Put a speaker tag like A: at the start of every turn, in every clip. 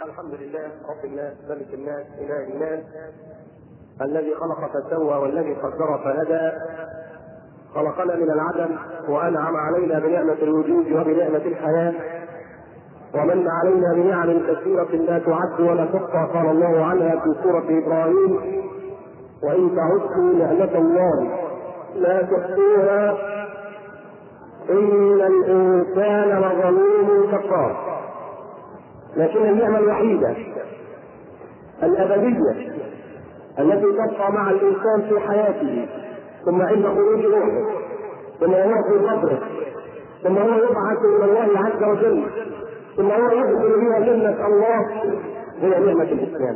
A: الحمد لله رب الناس ملك الناس اله الناس الذي خلق فسوى والذي قدر فهدى خلقنا من العدم وانعم علينا بنعمه الوجود وبنعمه الحياه ومن علينا بنعم كثيره لا تعد ولا تحصى قال الله عنها في سوره ابراهيم وان تعدوا نعمه الله لا تحصوها ان الانسان لظلوم كفار لكن النعمه الوحيده الابديه التي تبقى مع الانسان في حياته ثم عند خروج روحه ثم هو في قبره ثم هو يبعث الى الله عز وجل ثم هو يدخل بها جنه الله هي نعمه الاسلام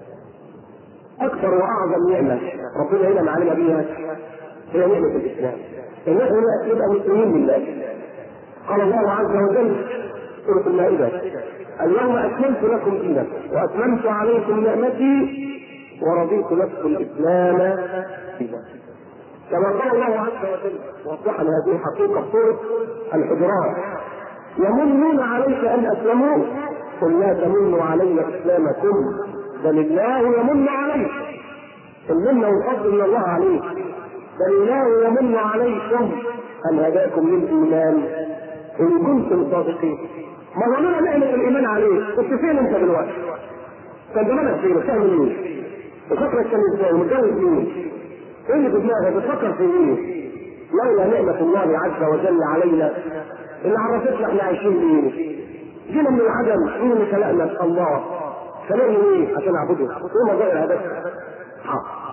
A: اكثر واعظم نعمه ربنا هنا معلم بها هي نعمه الاسلام ان نحن نبقى مسلمين لله قال الله عز وجل سوره المائده اليوم اكملت لكم دينكم واتممت عليكم نعمتي ورضيت لكم الاسلام دينا كما قال الله عز وجل وضح هذه الحقيقه في سوره الحجرات يمنون عليك ان اسلموا قل لا تمنوا علي اسلامكم بل الله يمن عليك المن والفضل من الله عليك بل الله يمن عليكم ان هداكم للايمان ان كنتم صادقين ما هو لنا نعمه الايمان عليك كنت فين انت دلوقتي؟ كان زمانك فين؟ بتعمل ايه؟ بتفكر كان ازاي؟ متجوز مين؟ ايه اللي في دماغك؟ بتفكر في ايه؟ لولا نعمة الله عز وجل علينا اللي عرفتنا احنا عايشين ليه؟ جينا من العدم مين اللي خلقنا؟ الله خلقني ليه؟ عشان اعبده ايه موضوع الهدف؟ حق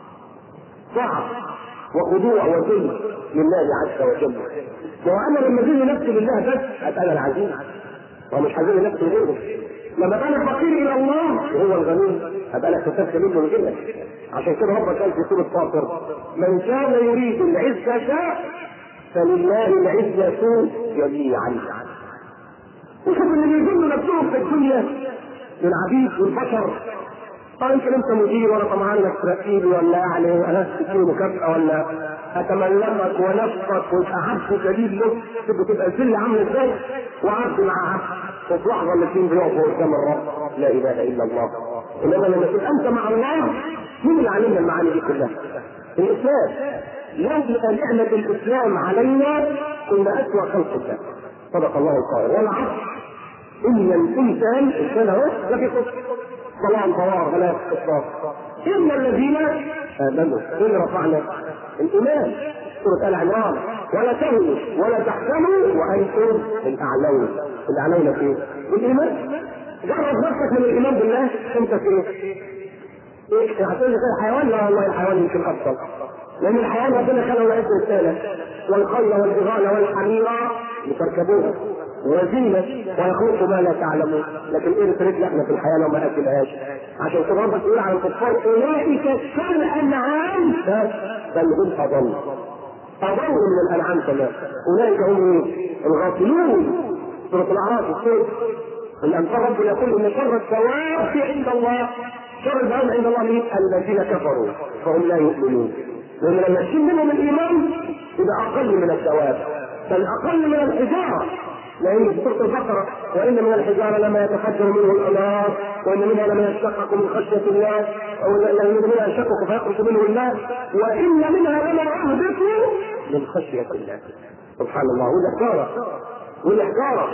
A: طاعة وخضوع وذل لله عز وجل وانا لما اذل نفسي لله بس ابقى انا العزيز ومش هذل نفسي غيره لما انا فقير الى الله وهو الغني ابقى انا اكتسبت منه الغنى عشان كده ربنا قال في سوره فاطر من كان يريد العزة فلله العزة جميعا وشوف اللي بيظن نفسهم في الدنيا للعبيد والبشر اه يمكن انت مدير وانا طمعان انك ترقيني ولا يعني انا تديني مكافاه ولا اتملمك ونفسك ويبقى عبد جليل له تبقى تبقى الذل عامل ازاي وعبد مع عبد وفي لحظه الاثنين بيقفوا قدام الرب لا اله الا الله انما لما تبقى انت مع الله مين اللي علمنا المعاني دي كلها؟ الاسلام لولا نعمه الاسلام علينا كنا اسوء خلق الله صدق الله القائل والعصر ان الانسان الانسان اهو لفي خسر طبعا طوار ثلاث اصراف ان الذين امنوا ان رفعنا الايمان سوره ال عمران ولا تهنوا ولا تحزنوا وانتم الاعلون الاعلون في الايمان جرب نفسك من الايمان بالله انت في ايه؟ ايه هتقول لي الحيوان لا والله الحيوان يمكن افضل لان الحيوان ربنا خلقه لعبه رساله والخيل والبغال والحمير لتركبوها وزينة ويخلق ما لا تعلمون لكن ايه رسالتنا احنا في الحياه لو ما اكلهاش عشان كده ربك يقول على الكفار اولئك كالانعام بل هم اضل اضل من الانعام كمان اولئك هم الغافلون سوره الاعراف الصوت الانصار رب يقول ان شر الثواب عند الله شر البعيد عند الله مين؟ الذين كفروا فهم لا يؤمنون لان لما تشيل منهم الايمان يبقى اقل من الثواب بل اقل من الحجاره لان في سوره البقره وان من الحجاره لما يتفجر منه الانهار وان منها لما يشقق من خشيه الله او ان منها يشقق فيخرج منه الماء وان منها لما يهبط من خشيه الله سبحان الله والاحجاره والاحجاره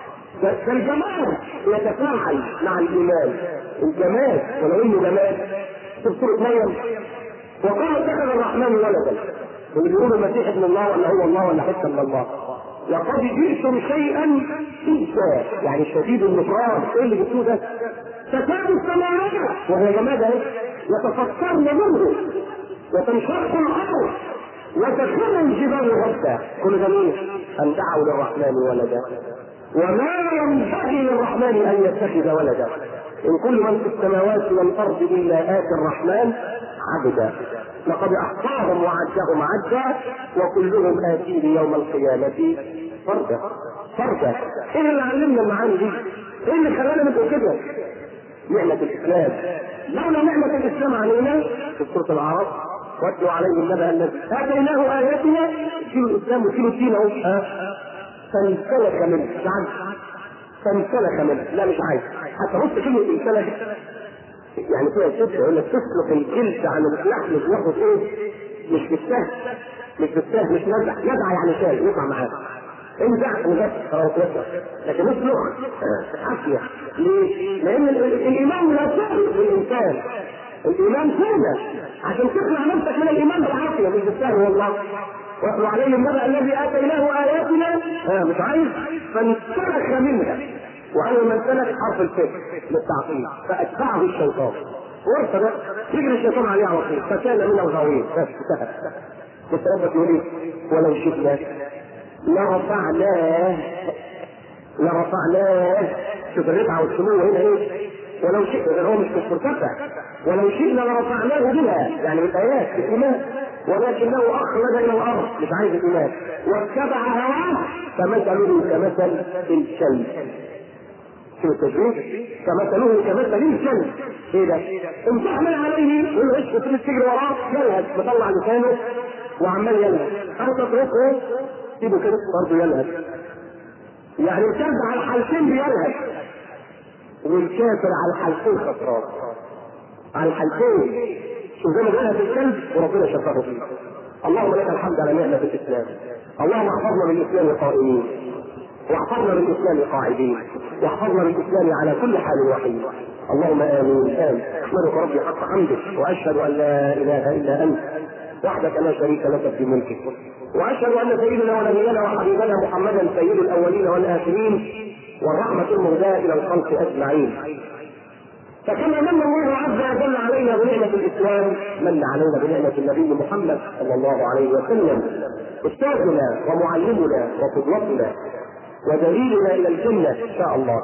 A: فالجمال يتفاعل مع الايمان الجمال ولو انه جمال في سوره مريم وقال اتخذ الرحمن ولدا واللي بيقول المسيح ابن الله ولا هو الله ولا حته من الله لقد جئتم شيئا إنسا يعني شديد النكران ايه اللي جبتوه ده؟ تكاد السماوات وهو جماد اهي يتفطرن منه وتنشق الارض وتكون الجبال غدا كل ده مين؟ ان دعوا للرحمن ولدا وما ينبغي للرحمن ان يتخذ ولدا ان كل من في السماوات والارض الا اتي الرحمن عبدا لقد احصاهم وعدهم عدا وكلهم اتيه يوم القيامه فردا فردا ايه اللي علمنا المعاني دي؟ ايه اللي خلانا نبقى كده؟ نعمة الإسلام لولا نعمة الإسلام علينا في سورة الأعراف واتلوا عليهم النبأ الذي آتيناه آياتنا شيلوا الإسلام وشيلوا الدين أهو ها؟ فانسلخ منه مش عايز فانسلخ منه لا مش عايز حتى بص كلمه السلف يعني فيها شد يقول لك تسلق الجلد عن اللحم بياخد ايه؟ مش بالسهل مش بالسهل مش نزع نزع يعني شال يطلع معاك انزع وبس خلاص يطلع لكن اسلق عافيه ليه؟ لان ال- ال- الايمان لا سهل للانسان الايمان سهله عشان تخلع نفسك من الايمان بالعافيه مش بالسهل والله واتلو عليهم النبأ الذي اتيناه اياتنا آه مش عايز فانسلخ منها واول من سلك حرف الف للتعقيد فاتبعه الشيطان ورثة بقى يجري الشيطان عليه على طول فكان من الغاوين بس انتهى بس ربك يقول ايه ولو شئنا لرفعناه لرفعناه شوف الرفعه والسمو هنا ايه ولو شئنا هو مش مش مرتفع ولو شئنا لرفعناه بها يعني بالايات بالايمان ولكنه اخلد الى الارض مش عايز الايمان واتبع هواه فمثله كمثل الكلب شوف التشبيه كمثله كمثل الكلب ايه ده؟ ان تحمل عليه يقول له اسكت تجري وراه يلهث مطلع لسانه وعمال يلهث او تتركه سيبه كده برضه يلهث يعني الكلب على الحالتين بيلهث والكافر على الحالتين خسران على الحالتين شوف زي ما بيلهث الكلب وربنا شفاه فيه اللهم لك الحمد على نعمه الاسلام اللهم احفظنا بالاسلام قائمين واحفظنا بالاسلام قاعدين واحفظنا بالاسلام على كل حال وحيد اللهم امين امين احمدك ربي حق حمدك واشهد ان لا اله الا انت وحدك لا شريك لك في ملكك واشهد ان سيدنا ونبينا وحبيبنا محمدا سيد الاولين والاخرين والرحمه المهداه الى الخلق اجمعين فكما من الله عز وجل علينا بنعمة الإسلام من علينا بنعمة النبي محمد صلى الله عليه وسلم أستاذنا ومعلمنا وقدوتنا ودليلنا إلى الجنة إن شاء الله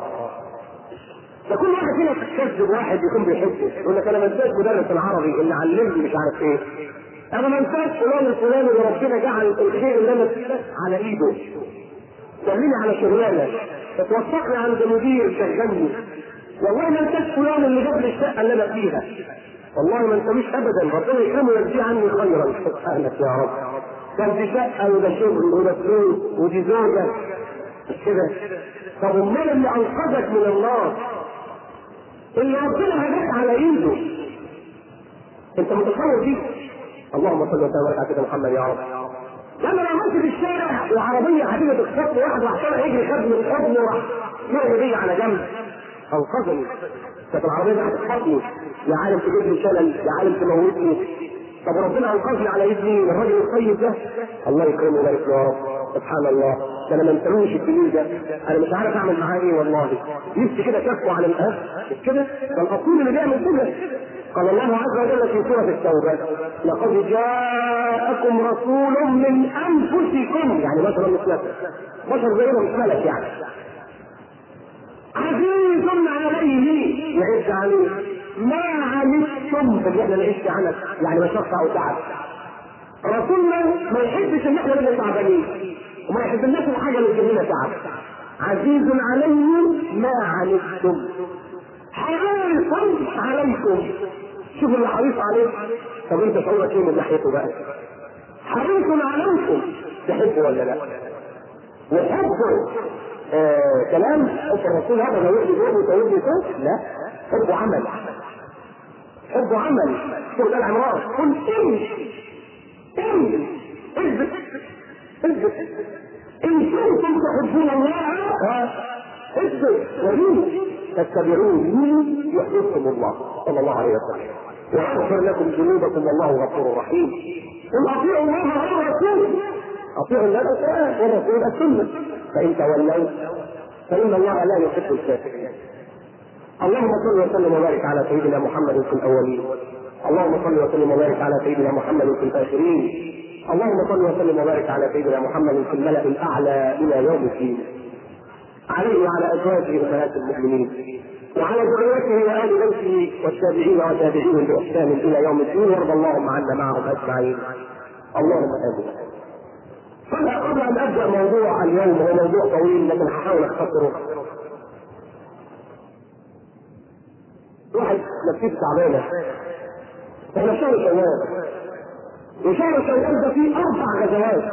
A: فكل واحد فينا تكذب واحد يكون بيحبه يقول لك انا ما انساش مدرس العربي اللي علمني مش عارف ايه انا ما انساش فلان الفلاني اللي ربنا جعل الخير اللي انا فيه على ايده دلني على شغلانه فتوفقني عند مدير شغلني والله ما انساش فلان اللي جاب لي الشقه اللي انا فيها والله ما انساش ابدا ربنا يكرمه ويجزيه عني خيرا سبحانك يا رب كان دي شقه وده شغل وده فلوس ودي زوجه مش كده طب امال اللي انقذك من النار اللي ربنا هداك على ايده انت متصور دي اللهم صل وسلم وبارك على سيدنا محمد يا رب لما انا ماشي في الشارع وعربيه حبيبه تخطفني واحد راح طالع يجري خدني من حضني وراح يرمي بيا على جنب انقذني كانت العربيه دي هتخطفني يا عالم تجيب لي شلل يا عالم تموتني طب ربنا انقذني على ايدي الراجل الطيب ده الله يكرمه ويبارك له يا رب سبحان الله ده انا ما انسلوش الجميل ده انا مش عارف اعمل معاه ايه والله نفسي كده كفه على الاب مش كده ده الاصول اللي بيعمل كده قال الله عز وجل في سورة التوبة لقد جاءكم رسول من أنفسكم يعني بشر مثلكم بشر زينا مش ملك يعني عزيز عليه يعز عليه ما عنتم اللي احنا نعيش عنك يعني مشقة أو تعب رسولنا ما يحبش ان احنا نبقى تعبانين وما يحبناش الحاجه اللي تجيب لنا تعب عزيز عليه ما عنتم حريص عليكم شوف اللي حريص عليك طب انت شعورك ايه من ناحيته بقى حريص عليكم تحبه ولا لا وحبه آه كلام حب الرسول هذا لو يحب يقول ويقول يقول لا حبه عمل حبه عمل شوف ده العمران قل امشي امشي اثبت اثبت ان كنتم تحبون الله اثبت ودين فاتبعوني يحببكم الله صلى الله عليه وسلم ويغفر لكم ذنوبكم والله غفور رحيم قل اطيعوا الله والرسول اطيعوا الله والرسول السنه فان تولوا فان الله لا يحب الكافرين اللهم صل وسلم وبارك على سيدنا محمد في الاولين اللهم صل وسلم وبارك على سيدنا محمد في الاخرين اللهم صل وسلم وبارك على سيدنا محمد في الملا الاعلى الى يوم الدين عليه وعلى ازواجه امهات المؤمنين وعلى ذريته وال بيته والتابعين وتابعيهم باحسان الى يوم الدين وارض اللهم عنا معهم اجمعين اللهم امين قبل ان ابدا موضوع اليوم هو موضوع طويل لكن هحاول اختصره واحد نفسيته تعبانه احنا شهر شوال وشهر شوال ده فيه اربع غزوات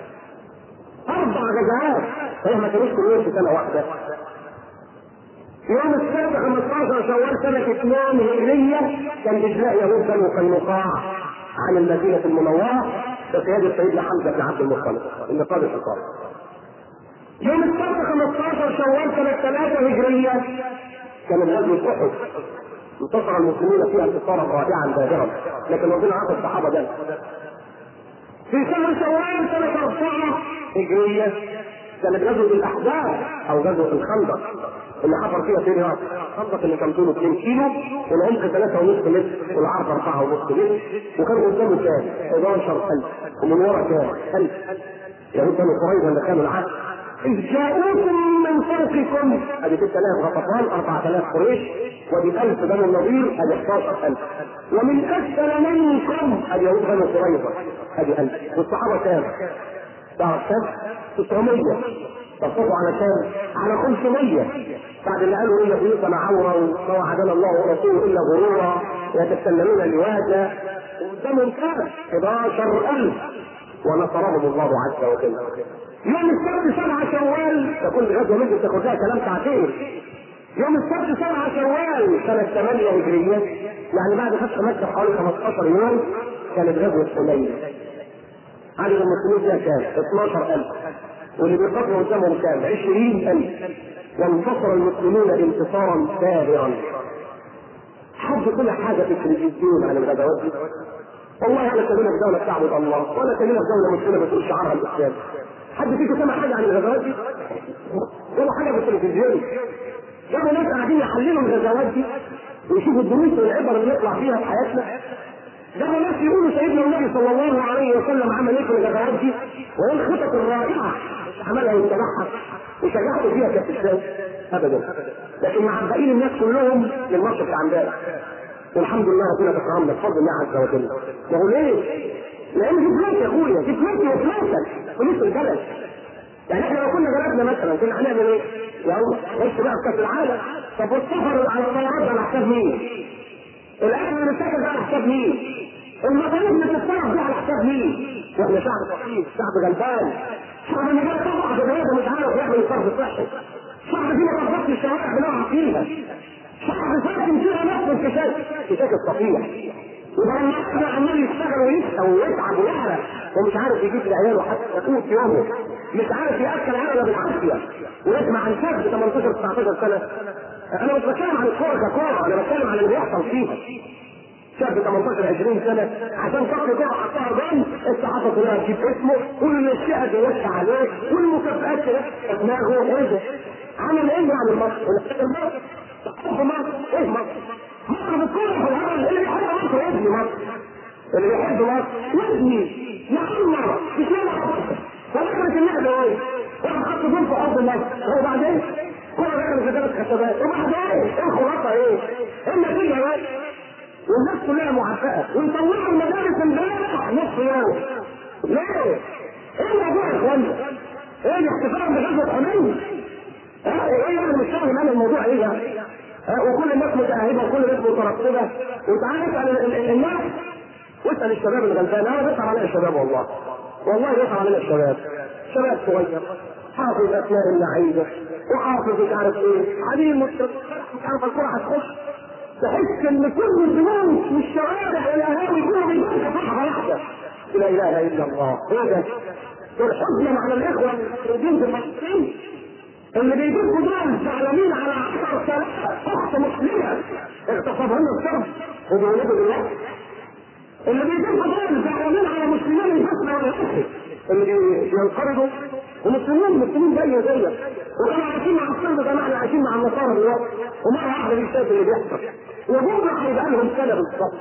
A: اربع غزوات هي ما كانوش كلهم في سنه واحده يوم السبت 15 شوال سنة 2 هجرية كان إجلاء يهود بنو قينقاع عن المدينة المنورة بقيادة سيدنا حمزة بن عبد المطلب اللي قاد الحصار. يوم السبت 15 شوال سنة 3 هجرية كان غزوة أحد انتصر المسلمين فيها انتصارا رائعا بادرا لكن ربنا عطى الصحابة ده في شهر شوال سنة أربعة هجرية كانت غزوة الأحزاب أو غزوة الخندق اللي حفر فيها سيدنا الخندق اللي كان طوله 2 كيلو والعمق 3.5 متر والعرض 4.5 متر وكان قدامه كام؟ 11000 ومن ورا كام؟ 1000 يهود بني قريظة اللي كانوا العهد إذ جاءوكم من فوقكم ادي 6000 غطفان 4000 قريش ودي 1000 بنو النضير ادي 11000 ومن اسفل منكم ادي يهود بنو قريظه ادي 1000 والصحابه كام؟ تعرف كام؟ 900 تصفوا على كام؟ على 500 بعد اللي قالوا ان بيوتنا عوره وما وعدنا الله ورسوله الا غرورا يتسلمون لواجا قدامهم كام؟ 11000 ونصرهم الله عز وجل يوم السبت سبعة شوال تكون غزوة ممكن تاخد لها كلام ساعتين يوم السبت سبعة شوال سنة 8 هجرية يعني بعد فتح مكة حوالي 15 يوم كانت غزوة حنين عدد المسلمين فيها كام؟ 12000 واللي بيقاتلوا قدامهم كام؟ 20000 وانتصر المسلمون انتصارا باهرا حد كل حاجة في التلفزيون عن الغزوات دي والله انا كلمة في دولة تعبد الله ولا كلمة في دولة مسلمة بتقول شعارها الاسلام حد فيكم سمع حاجه عن الغزوات دي؟ جابوا حاجه في التلفزيون جابوا ناس قاعدين يحللوا الغزوات دي ويشوفوا الدروس والعبر اللي يطلع فيها في حياتنا جابوا ناس يقولوا سيدنا النبي صلى الله عليه وسلم عمل ايه في الغزوات دي وايه الخطط الرائعه عملها واتبعها وشجعته فيها كابتن ابدا لكن مع باقيين الناس كلهم للماتش بتاع امبارح والحمد لله ربنا تكرمنا بفضل الله عز وجل ما هو ليه؟ لان دي فلوس يا اخويا دي فلوسي وفلوسك فلوس البلد يعني احنا لو كنا بلدنا مثلا كنا هنعمل ايه؟ يلا خش بقى في كاس العالم طب والسفر على الطيارات على حساب مين؟ الاكل اللي بتاكل ده على حساب مين؟ المصاريف اللي بتتصرف دي على حساب مين؟ واحنا شعب فقير، شعب غلبان، شعب اللي جاي طبعا في مش عارف يعمل صرف صحي، شعب فيه مطبات في الشوارع بنقع فيها، شعب ساكن فيها نفس الكشاك، كشاك الصفيح، يبقى لما يحصل عمال يشتغل ويسعى ويتعب ويحرق ومش عارف يجيب لعياله حتى يقوت يومه مش عارف ياكل عياله بالعافيه ويسمع عن شاب 18 19 سنه انا مش بتكلم عن الكوره ككوره انا بتكلم عن اللي بيحصل فيها شاب 18 20 سنه عشان خاطر كوره حطها جون الصحافه كلها تجيب اسمه كل الشقه تلف عليه والمكافئات تلف دماغه ايه ده؟ عمل ايه يعني مصر؟ المصر تحب مصر ايه مصر؟ مصر بتكون في الهرم اللي بيحب مصر ابني مصر اللي بيحب مصر ابني يعمر يسمع ففكرة اللعبة ايه؟ واحد حط جول في ارض مصر وبعدين كل دخل في ثلاث خشبات وبعدين ايه الخلاصة ايه؟ ايه النتيجة ايه؟ والناس كلها معفقة ويطلعوا المدارس امبارح نص يوم ليه؟ ايه الموضوع يا اخوانا؟ ايه الاحتفال بغزوة حنين؟ ايه يعني مش فاهم انا الموضوع ايه يعني؟ وكل الناس متأهبة وكل الناس مترقبة وتعالى اسأل الناس واسأل الشباب الغلبان انا بسأل على الشباب والله والله بسأل على الشباب شباب صغير حافظ اسماء اللعيبة وحافظ مش عارف ايه حليم مش عارف الكرة هتخش تحس ان كل البنوك والشوارع والقهاوي كلها بيبقى صحبة واحدة لا اله الا الله ايه ده؟ دول حزنا على الاخوة المسلمين في فلسطين اللي بيجيبوا دول زعلانين على 10000 اخت مسلمه اغتصبهن الشرف وبيولدوا بالله اللي بيجيبوا دول زعلانين على مسلمين الحسنى والحسن اللي بينقرضوا ومسلمين مسلمين زي زيك وكانوا عايشين مع الصلب زي ما احنا عايشين مع النصارى دلوقتي ومره واحده بيشاف اللي بيحصل وبكره هيبقى لهم سنه بالظبط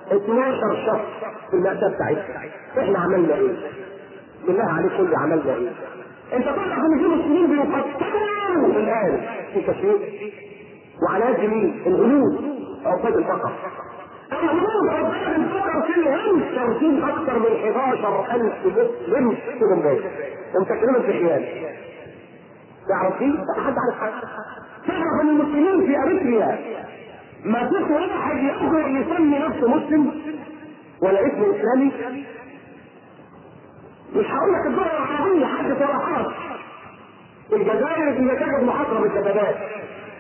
A: 12 شهر في المأساة بتاعتنا احنا عملنا ايه؟ بالله عليك كل عملنا ايه؟ انت تعرف ان في مسلمين بيقتلوا الان في كشمير وعلى يد مين؟ الهنود عقاد البقر الهنود عقاد البقر في الهند شايفين اكثر من 11000 مسلم في بومباي ومسكنين في خيال تعرف دي؟ حد عارف حاجه تعرف ان المسلمين في اريتريا ما فيش واحد يقدر يسمي نفسه مسلم ولا اسم اسلامي مش هقول لك الدول العربية حد صراحات الجزائر اللي تجد محاصرة بالدبابات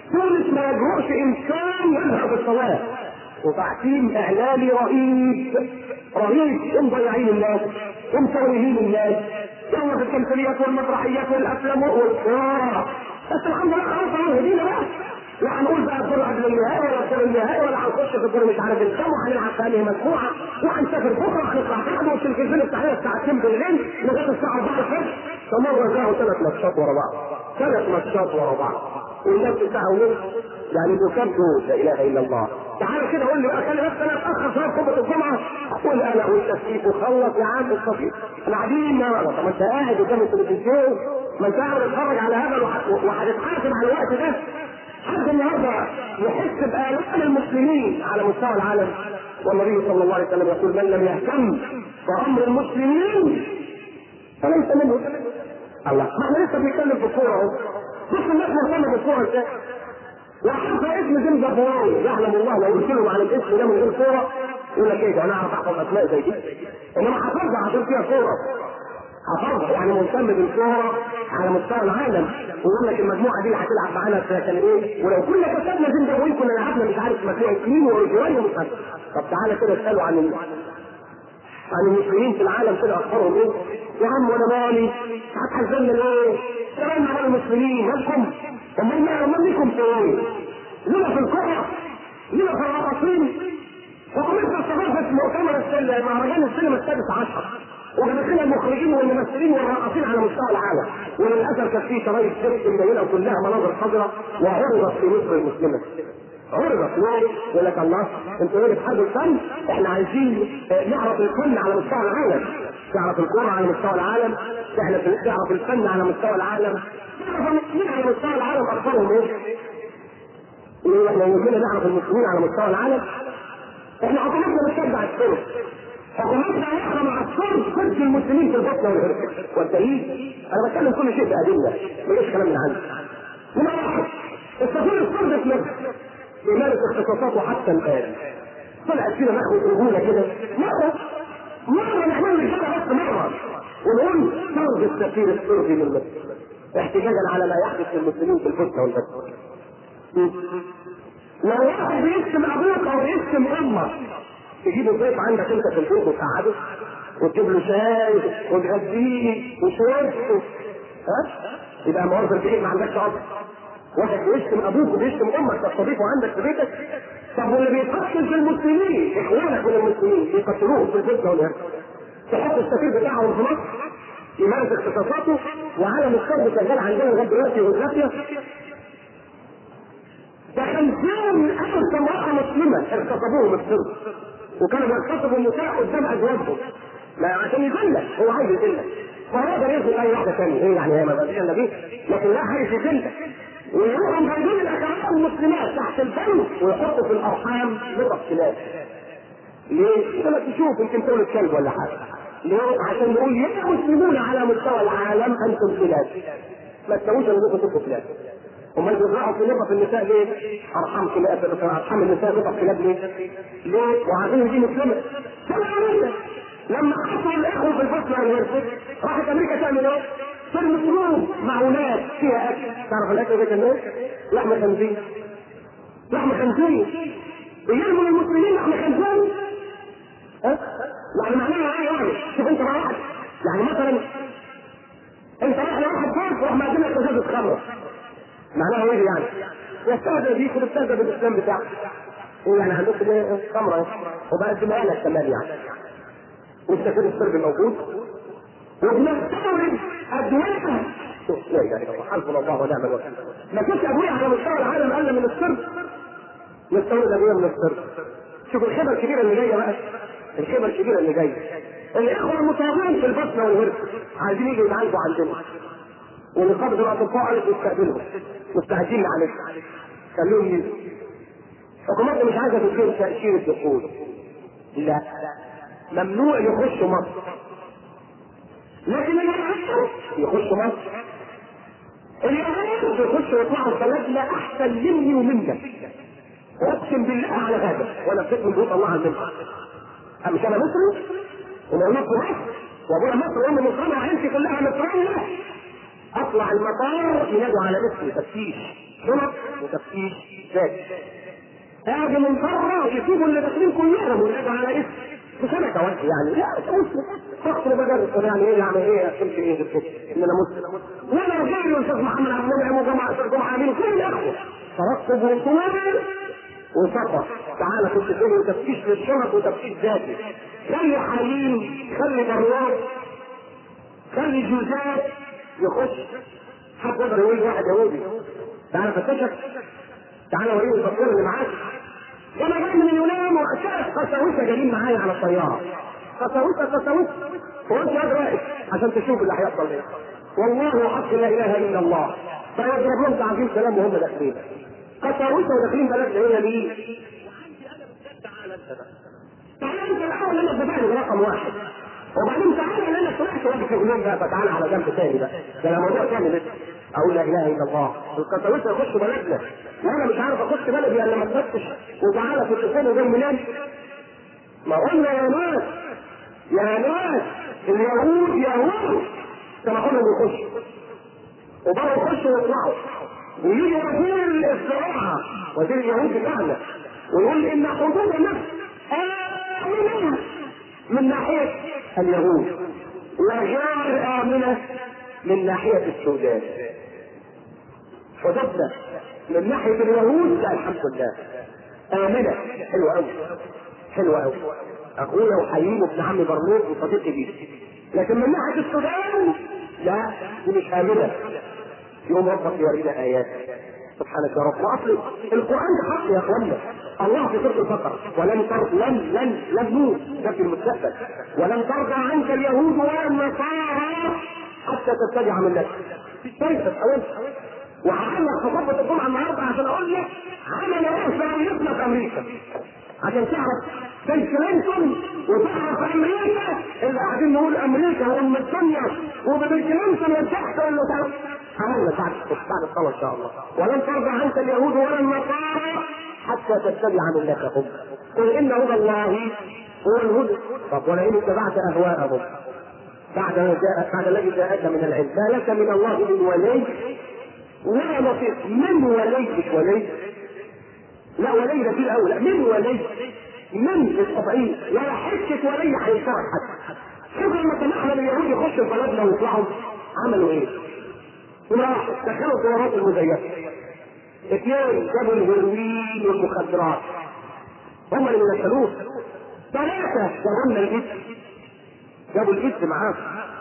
A: تونس ما يجرؤش انسان يذهب الصلاه وتحكيم اعلامي رهيب رهيب مضيعين الناس ومسويين الناس يلا في التمثيليات والمسرحيات والافلام والكوره بس الحمد لله خلاص الله يهدينا بقى لا هنقول بقى الدور قبل النهائي ولا الدور النهائي ولا هنخش في الدور مش عارف الكام وهنلعب في انهي مجموعه وهنسافر بكره وهنطلع بعد والتلفزيون بتاعنا الساعتين بالليل لغايه الساعه 4 الفجر فمره جاوا ثلاث ماتشات ورا بعض ثلاث ماتشات ورا بعض والناس ساعه ونص يعني بيكبروا لا اله الا الله تعالى كده قول لي بقى خلي بالك انا اتاخر شويه خطبه الجمعه اقول انا والتسليف وخلص يا عم الصفيف احنا قاعدين طب ما انت قاعد قدام التلفزيون ما انت قاعد تتفرج على هذا وهتتحاسب على الوقت ده حد النهارده يحس بآلام المسلمين على مستوى العالم والنبي صلى الله عليه وسلم يقول من لم يهتم بأمر المسلمين فليس منه الله ما احنا لسه بنتكلم في الكورة اهو بص الناس مهتمة بالكورة ازاي وحتى اسم زمزم فوائد يعلم الله لو قلت لهم على الاسم ده من غير كورة يقول لك ايه ده انا اعرف احفظ اسماء زي دي انما حفظها عشان فيها كورة حفظها يعني مهتم بالكورة على مستوى العالم ويقول لك المجموعة دي اللي هتلعب معانا في كان ايه ولو كنا كسبنا زيمبابوي كنا لعبنا مش عارف مجموعة مين واوروجواي ومش عارف طب تعالى كده اسألوا عن ال... عن المسلمين في العالم كده اخبارهم ايه؟ يا عم وانا مالي هتحزننا ليه؟ كلامنا على المسلمين مالكم؟ امال ما امال لكم في ايه؟ لنا في الكرة لنا في الرقاصين وقمنا استضافت مؤتمر السلة مهرجان السينما السادس عشر ودخلنا المخرجين والممثلين والراقصين على مستوى العالم وللاسف كانت في شرايط سيرك مبينه وكلها مناظر خضراء وعرضت في مصر المسلمه عرضت ليه؟ يقول لك الله انتوا ايه بتحبوا الفن؟ احنا عايزين نعرف الفن على مستوى العالم تعرف الكوره على مستوى العالم احنا تعرف الفن على مستوى العالم تعرف المسلمين على مستوى العالم اخبارهم ايه؟ يقول احنا يمكننا نعرف المسلمين على مستوى العالم احنا حكومتنا بتشجع السلف حكومتنا واقفه مع الصرف ضد المسلمين في البطن والهرب والدليل انا بتكلم كل شيء بادله مفيش كلام من عندي هنا واحد السفير الصرف في مصر بيمارس اختصاصاته حتى الان طلعت فينا ناخد رجوله كده مره مره نعمل كده بس مره ونقول طرد السفير الصرفي من مصر احتجاجا على ما يحدث للمسلمين في البوسنه والهرب لو واحد بيشتم ابوك او بيشتم امك تجيب الضيف عندك انت في البيت وتقعده وتجيب له شاي وتغذيه وشرب ها يبقى موظف البيت ما عندكش اصل واحد بيشتم ابوك وبيشتم امك تستضيفه عندك في بيتك طب واللي بيقتل في المسلمين اخوانك من المسلمين بيقتلوهم في البيت والهرب تحط السفير بتاعهم في مصر يمارس اختصاصاته وعالم الشرب شغال عندنا لغايه دلوقتي يوغوسلافيا ده خمسين ألف امرأة مسلمة اغتصبوهم السر وكانوا بيغتصبوا النساء قدام أزواجهم ما عشان يذلك هو عايز يذلك فهو يقدر ياخد أي واحدة ثانية هي يعني هي ما بقتش إلا دي لكن لا عايز يذلك ويروحوا جايبين الأخوات المسلمات تحت البنك ويحطوا في الأرحام نقط كلاب ليه؟ يقول لك تشوف يمكن تولد كلب ولا حاجة ليه؟ عشان نقول يا مسلمون على مستوى العالم أنتم كلاب ما تسووش انكم تبقوا كلاب امال بيزرعوا في نقط النساء ليه؟ ارحام كلاب ارحام النساء نقط كلاب ليه؟ ليه؟ وعارفين دي مسلمه امريكا لما حصل الاخوه في الفصل والهرسك راحت امريكا تعمل ايه؟ ترمي قلوب معونات فيها اكل تعرف الاكل ده كان ايه؟ لحم خنزير لحم خنزير بيرموا للمسلمين لحم خنزير ها؟ يعني معناها ايه يعني؟ شوف انت مع واحد يعني مثلا انت رايح لواحد فوق وراح مقدم لك ازازه خمره معناها ايه يعني؟ يستهزئ بيك وبتستهزئ بالاسلام بتاعك. ايه يعني عندكم ايه خمره وبقدمها لك كمان يعني. والسفير الصربي موجود وبنستورد ادويه لا اله الا الله حسبنا الله ونعم الوكيل. ما كانش ادويه على مستوى العالم الا من الصرب. نستورد ادويه من الصرب. شوف الخيبه الكبيره اللي جايه بقى. الخيبه الكبيره اللي جايه. الاخوه المتابعين في البطن والهرس عايزين يجوا يتعالجوا عندنا. ونقابة الأطباء قالت نستقبلهم مستعدين معلش خلوهم يجوا حكومتنا مش عايزة تديهم تأشيرة دخول لا ممنوع يخشوا مصر لكن اليهود يخشوا مصر اليهود يخشوا ويطلعوا بلدنا أحسن مني ومنك أقسم بالله على هذا وأنا بفكر من بيوت الله عز وجل مش أنا مصري ومولود في مصر وأبويا مصري وأمي مصرية وعيلتي كلها مصرية اطلع المطار ينادوا على اسمي تفتيش شنط وتفتيش ذات اجي من بره يسيبوا اللي داخلين كلهم وينادوا على اسمي مش انا كوجه يعني لا انت مسلم شخص بدرس يعني ايه يعني ايه تمشي ايه بالكتب ان انا مسلم وانا رجالي والاستاذ محمد عبد المنعم وجماعه الاستاذ جمعه امين كل الاخوه ترتب وصول وسفر تعالى كنت فين وتفتيش للشنط وتفتيش ذاتي خلي حليم خلي براد خلي جوزات يخش حد يقدر يقول واحد يهودي تعالى فتشك تعالى وريني الباسبور اللي معاك وانا جاي من اليونان وشايف قساوسه جايين معايا على الطياره قساوسه قساوسه وانت قاعد واقف عشان تشوف اللي هيحصل ايه والله حق لا اله الا الله فيضرب لهم تعظيم سلام وهم داخلين قساوسه وداخلين بلدنا هي ليه؟ تعالى انت الاول لما تبعني رقم واحد وبعدين تعالى لانك طلعت واقف يومين بقى فتعالى على جنب تاني بقى ده لا موضوع تاني لسه اقول لا اله الا الله القساوسه يخشوا بلدنا وانا مش عارف اخش بلدي الا لما تفتش وتعالى في التليفون وجاي منين؟ ما قلنا يا ناس يا ناس اليهود يهود سمحوا يخشوا وبرضه يخشوا ويطلعوا ويجي وزير الزراعه وزير اليهود بتاعنا ويقول ان حدود مصر امنه من ناحيه اليهود وغير امنه من ناحيه السودان حدودنا من ناحيه اليهود لا الحمد لله امنه حلوه قوي حلوه قوي اخويا وحبيبي وابن عمي برنوق وصديقي بيه لكن من ناحيه السودان لا دي مش امنه يوم ربك يورينا ايات سبحانك يا رب واصل القران ده حق يا اخوانا الله في سوره البقره ولن تر لن لن لن نور ده في المستقبل ولن ترضى عنك اليهود ولا النصارى حتى تتبع ملتك كيف تحاول وهعلق خطبه الجمعه النهارده عشان اقول لك عمل ايه شرعيتنا في امريكا عشان تعرف بيل كلينتون وتعرف امريكا اللي قاعدين نقول امريكا وام الدنيا وبيل كلينتون والضحك واللي تعرف عملنا بعد بعد الصلاه ان شاء الله ولن ترضى عنك اليهود ولا النصارى حتى تتبع ملتهم قل ان هدى الله هو الهدى طب ولئن اتبعت اهواءهم بعد جاء بعد الذي جاءك من العلم ما لك من الله من ولي ولا نصير من ولي مش ولي لا ولي ده في الاول لا من ولي من الطبيعي ولا حته ولي هيشتغل حد شوف لما سمحنا لليهود يخشوا بلدنا ويطلعوا عملوا ايه؟ راح دخلوا الدورات المزيفه اثنين جابوا الهيروين والمخدرات هم اللي دخلوه ثلاثة جابوا لنا الجد جابوا الجد معاهم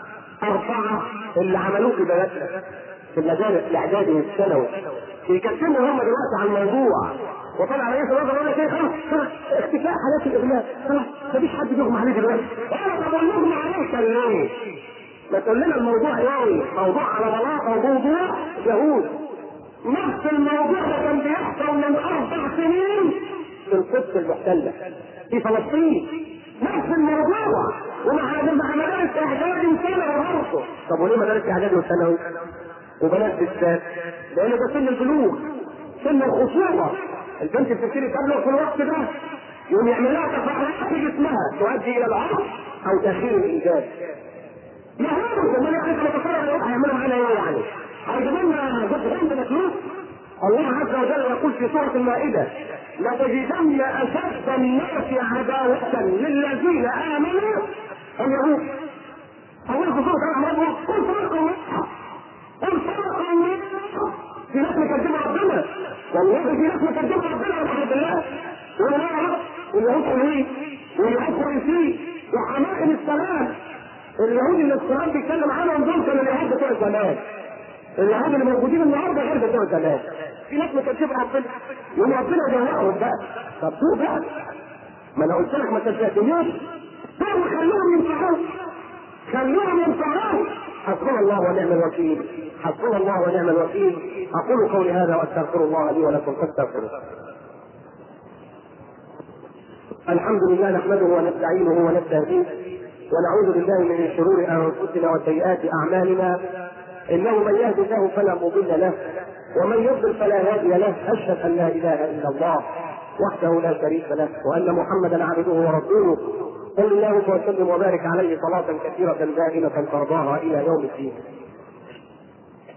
A: أربعة اللي عملوه في بلدنا في المدارس الإعدادي والثانوي يكلموا هم دلوقتي عن الموضوع وطلع رئيس الوزراء يقول لك ايه خلاص خلاص اختفاء حالات الاغلاق خلاص مفيش حد بيغمى عليه دلوقتي ايه طب نغمى عليه كان ليه؟ ما تقول لنا الموضوع ايه؟ موضوع على بلاطه وموضوع يهود نفس الموضوع ده كان بيحصل من اربع سنين في القدس المحتله في فلسطين نفس الموضوع ومع مع مدارس اعدادي وثانوي برضه طب وليه مدارس اعدادي وثانوي؟ وبنات بالذات لان ده سن البلوغ سن الخصوبه البنت بتبتدي تبلغ في الوقت ده يقوم يعمل لها تفاعلات في جسمها تؤدي الى العرض او تاخير الانجاب يهود لما يعرف يتصور الوضع هيعملوا معانا ايه يعني؟ هيجيبوا لنا جثثين مكلوف الله عز وجل يقول في سورة المائدة لتجدن أشد الناس عداوة للذين آمنوا اليهود أقول في سورة الأعراف قل فرقوا منها قل فرقوا منها في ناس مكذبة ربنا والله في ناس مكذبة ربنا والحمد لله ولا لا اليهود حلوين واليهود كويسين وحمائم السلام اليهود اللي القرآن بيتكلم عنهم دول كانوا اليهود بتوع زمان اليهود اللي موجودين النهارده غير بتوع زمان في ناس مكذبة ربنا يوم ربنا يجوعهم بقى طب شوف بقى ما انا قلت لك ما تستهدنيش دول خلوهم ينفعوك خلوهم ينفعوك حسبنا الله ونعم الوكيل حسبنا الله ونعم الوكيل اقول قولي هذا واستغفر الله لي ولكم فاستغفروه الحمد لله نحمده ونستعينه ونستهديه ونعوذ بالله من شرور انفسنا وسيئات اعمالنا انه من يهد الله فلا مضل له ومن يضلل فلا هادي له اشهد ان لا اله الا الله وحده لا شريك له وان محمدا عبده ورسوله صل اللهم وسلم وبارك عليه صلاة كثيرة دائمة ترضاها إلى يوم الدين.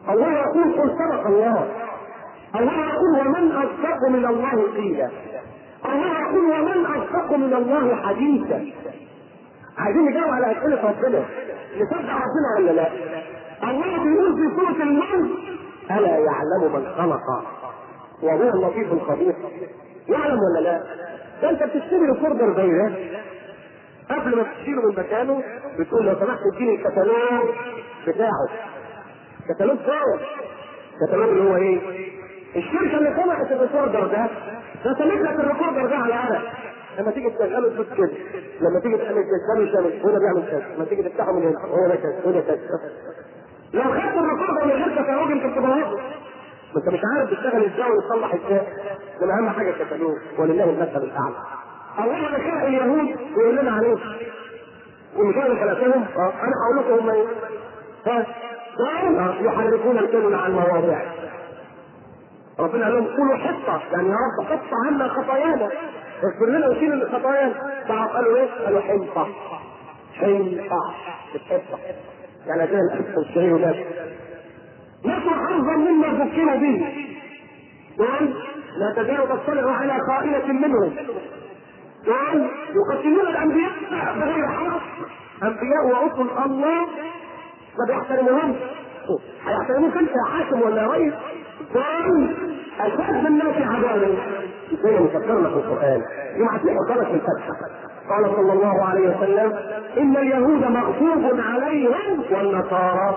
A: الله يقول قل صدق الله الله يقول ومن اصدق من الله قيلا الله يقول ومن اصدق من الله حديثا عايزين نجاوب على اسئله ربنا نصدق ربنا ولا لا؟ الله بيقول في سوره الملك الا يعلم من خلق وهو اللطيف الخبير يعلم ولا لا؟ ده انت بتشتري ريكوردر زي ده قبل ما تشيله من مكانه بتقول لو سمحت اديني الكتالوج بتاعه كتالوج صور كتالوج اللي هو ايه؟ الشركه اللي صنعت الريكوردر ده رسمت لك الريكوردر ده على ورق لما تيجي تشغله تدوس كده لما تيجي تعمل كده ده مش هنا بيعمل كده لما تيجي تفتحه من هنا هو ده كده هو ده كده لو خدت الريكوردر من غير كتالوج انت بتبقى واقف ما انت مش عارف تشتغل ازاي وتصلح ازاي ده اهم حاجه الكتالوج ولله المثل الاعلى الله اللي خلق اليهود ويقول لنا عليه ومش انا اللي خلقتهم اه انا هقول لكم هم ايه ها آه، يحرفون الكلمه عن مواضعه ربنا قال لهم قولوا حطه يعني يا رب حط عنا خطايانا اغفر لنا وشيل خطايانا قالوا ايه؟ قالوا حنطه حنطه الحنطه يعني زي الاسد والشهير ولاد نسوا حظا مما ذكروا به قال لا تزال تطلع على خائنة منهم قال يقتلون الانبياء بغير حق انبياء ورسل الله ما بيحترموهمش هيحترموك انت يا حاكم ولا يا رئيس قال اشد الناس عذابا زي ما فكرنا في القران يوم هتلاقي قالت في الفتح قال صلى الله عليه وسلم ان اليهود مغضوب عليهم والنصارى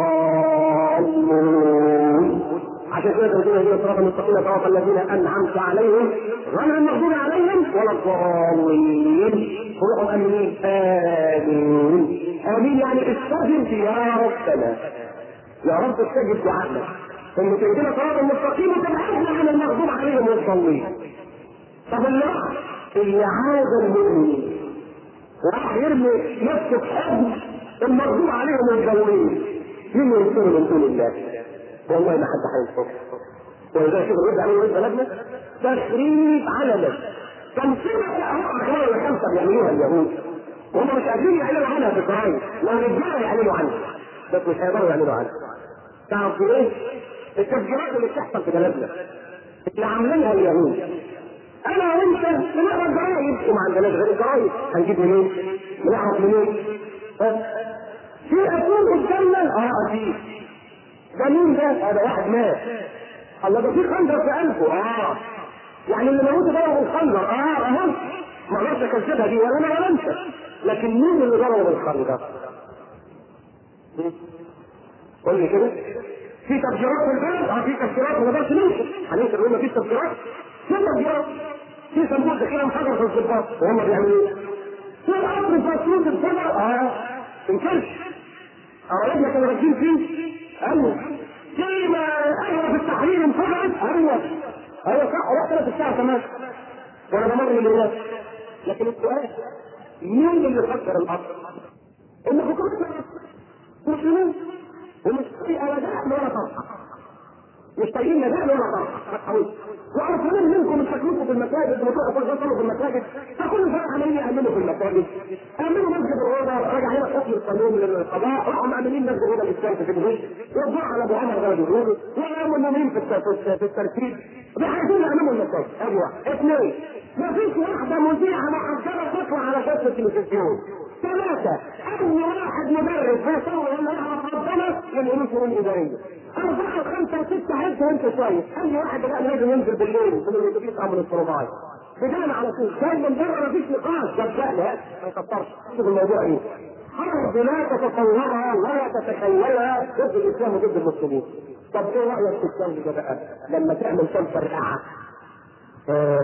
A: ضالون عشان كده تقول هذه الصراط المستقيم صراط الذين انعمت عليهم غير المغضوب عليهم ولا الضالين روحهم امنين امين امين يعني استجب يا ربنا يا رب استجب دعائنا ثم تهدنا صراط المستقيم وتبعدنا عن المغضوب عليهم والضالين طب الله اللي عاد المؤمنين وراح يرمي نفسه في حضن المغضوب عليهم والضالين مين ينصر من دون الله؟ والله ما حد هينصر ولذلك شوف الرد عليه ورد بلدنا تخريب علنا تمثيل اخبار الخمسه بيعملوها اليهود وهم مش قادرين يعلنوا عنها في الجرايد لو رجاله يعلنوا عنها بس مش هيقدروا يعلنوا عنها تعرف ايه؟ التفجيرات اللي بتحصل في بلدنا اللي عاملينها اليهود انا وانت بنقرا الجرايد وما عندناش غير الجرايد هنجيب منين؟ بنعرف منين؟ في اكون قدامنا اه اكيد ده مين ده؟ هذا واحد مات الله ده في خنجر في قلبه اه يعني اللي موته ضربه بالخنجر اه اهو ما اقدرش اكذبها دي ولا انا ولا انت لكن مين اللي ضربه بالخنجر؟ قول لي كده في تفجيرات في البلد اه في تفجيرات ما نقدرش نمشي هننكر نقول مفيش تفجيرات في تفجيرات في صندوق دخيله انفجر في الضباط وهم بيعملوا ايه؟ في القطر في فلوس انفجر اه تنكرش قرايبنا كانوا راكبين فيه ايوه زي ما ايوه في التحرير انفجرت ايوه ايوه صح رحت انا في الساعه كمان وانا بمر من الناس لكن السؤال مين اللي فجر الارض؟ الحكومه مسلمين ومش طايقه لا دعم ولا طرح مش طايقين لا دعم ولا طرح وعرفانين منكم من شكلكم في المساجد وتروحوا تصلوا في المساجد فكل شويه عمالين يامنوا في المساجد امنوا مسجد الروضه راجع هنا حكم القانون للقضاء راحوا مامنين مسجد الروضه الاسلام في الجمهوريه يرجعوا على ابو عمر غير الروضه ويامنوا المؤمنين في في الترتيب عايزين يامنوا المساجد ادي واحد اثنين ما فيش واحده مذيعه محجبه تطلع على شاشه التلفزيون ثلاثة أي واحد مدرس بيصور إنه يعرف ربنا ينقلوه شؤون إدارية. أربعة خمسة ستة عد وأنت شوية، أي واحد بقى لازم ينزل بالليل من الأتوبيس أو من الطرقات. بدانا على طول، جاي من بره مفيش نقاش، ده بشأن ما يكترش، شوف الموضوع إيه. حرب لا تتصورها ولا تتخيلها ضد الإسلام وضد المسلمين. طب إيه رأيك في الكلام ده بقى؟ لما تعمل كم فرقعة؟ آه.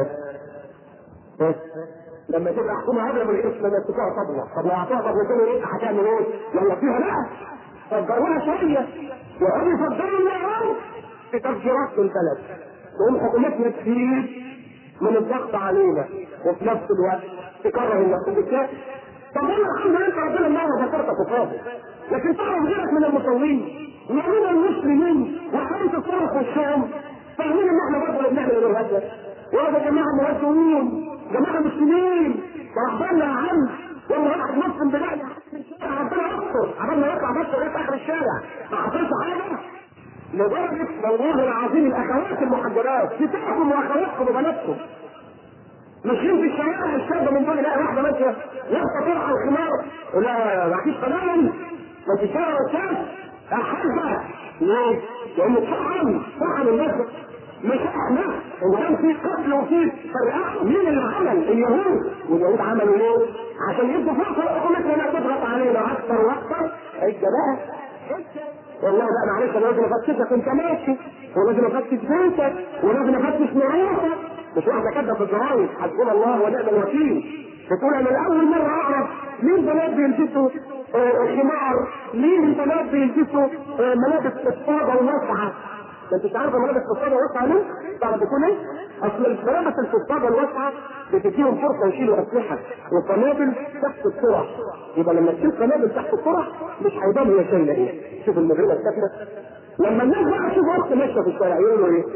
A: آه. لما تبقى حكومه اغلب الاسم لما تبقى طبله طب لو اعطوها طبلتين ايه هتعمل ايه؟ يلا فيها لا فجروها شويه وهم يفضلوا النار في تفجيرات في البلد تقوم حكومتنا تزيد من الضغط علينا وفي نفس الوقت تكره المسؤوليات طب انا الحمد لله انت ربنا الله ذكرتك وفاضل لكن تعرف غيرك من المصلين ومن المسلمين وحرمت الصرف والشام فاهمين ان احنا برضه بنعمل غير هذا وهذا جماعه موجهين جماعه مسلمين فرحبنا يا عم والله واحد مسلم بلاد ربنا يستر عملنا يطلع بس لغايه اخر الشارع ما حصلش حاجه لدرجه والله العظيم الاخوات المحجبات بتاعكم واخواتكم وبناتكم ماشيين في الشوارع الشاب من دول يلاقي واحده ماشيه لابسه طرحه وخمار لا ما فيش قانون ما فيش شارع وشاف حاجه ليه؟ لانه طعن طعن الناس مش احنا ان كان في قتل وفي فرقه مين اللي عمل؟ اليهود واليهود عملوا ايه؟ عشان يدوا فرصه لحكومتنا انها تضغط علينا اكثر واكثر حجه بقى والله بقى معلش انا لازم افتشك وانت ماشي ولازم افتش بيتك ولازم افتش مراتك مش واحده كاتبه في الجرايد حسبنا الله ونعم الوكيل بتقول انا لاول مره اعرف مين بنات بيلبسوا آه، خمار مين البنات بيلبسوا آه، ملابس فضفاضه وواسعه ده انت مش عارفه ملابس فضفاضه واسعه ليه؟ تعرف بتكون ايه؟ اصل الملابس الفضفاضه الواسعه بتديهم فرصه يشيلوا اسلحه وقنابل تحت الطرح يبقى لما تشيل قنابل تحت الطرح مش هيبان هي شايله ايه؟ شوف المغربه الساكنه لما الناس بقى تشوف اخت ماشيه في الشارع يقولوا ايه؟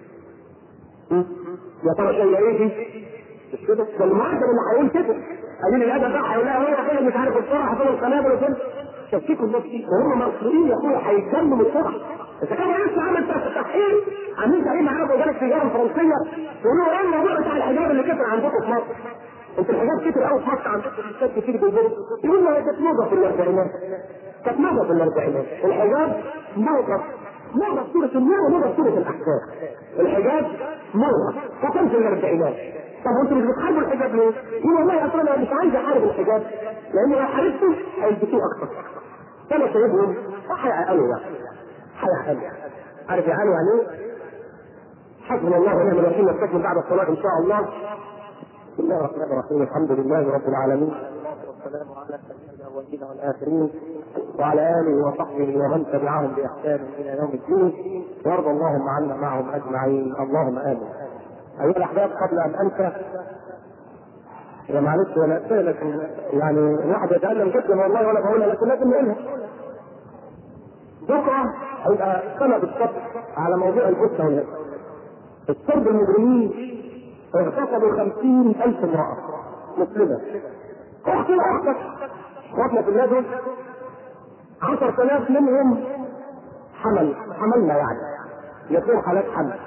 A: م? يا ترى شايله ايه دي؟ مش كده؟ ده المعدل اللي هيقول كده قليل الادب ده هيقول لها هو كده مش عارف الفرح فين القنابل وفين تفكيك الناس دي وهم مصريين يا اخويا هيتجنوا من الفرح اذا كان لسه عامل تحقيق عاملين تحقيق معاه وجالك التجاره الفرنسيه يقولوا له ايه الموضوع بتاع الحجاب اللي كتر عندكم في مصر؟ انت الحجاب كتر قوي في مصر عندكم الستات كتير بيجيبوا يقول له كانت موضه في الاربعينات كانت موضه في الاربعينات الحجاب موضه موضه في سوره النور وموضه في سوره الاحزاب الحجاب موضه فكان في الاربعينات طب وانتوا مش بتحاربوا الحجاب ليه؟ يقول والله اصلا انا مش عايز احارب الحجاب لان لو حاربته هيلبسوه اكتر فانا شايفهم هيعقلوا يعني هيعقلوا عارف يعقلوا يعني ايه؟ حسبنا الله ونعم الوكيل نستكمل بعد الصلاه ان شاء الله بسم الله الرحمن الرحيم الحمد لله رب العالمين والسلام على سيدنا الاولين والاخرين وعلى اله وصحبه ومن تبعهم باحسان الى يوم الدين وارض اللهم عنا معهم اجمعين اللهم امين ايها الاحباب قبل ان انسى يا معلش انا اسف لكن يعني الواحد يتالم جدا والله وانا بقولها لكن لازم نقولها بكره هيبقى سنه بالضبط على موضوع الجثه والهجره السرب المجرمين اغتصبوا خمسين ألف امرأة مسلمة أختي وأختك إخواتنا في الله دول عشر آلاف منهم حمل حملنا يعني يكون حالات حمل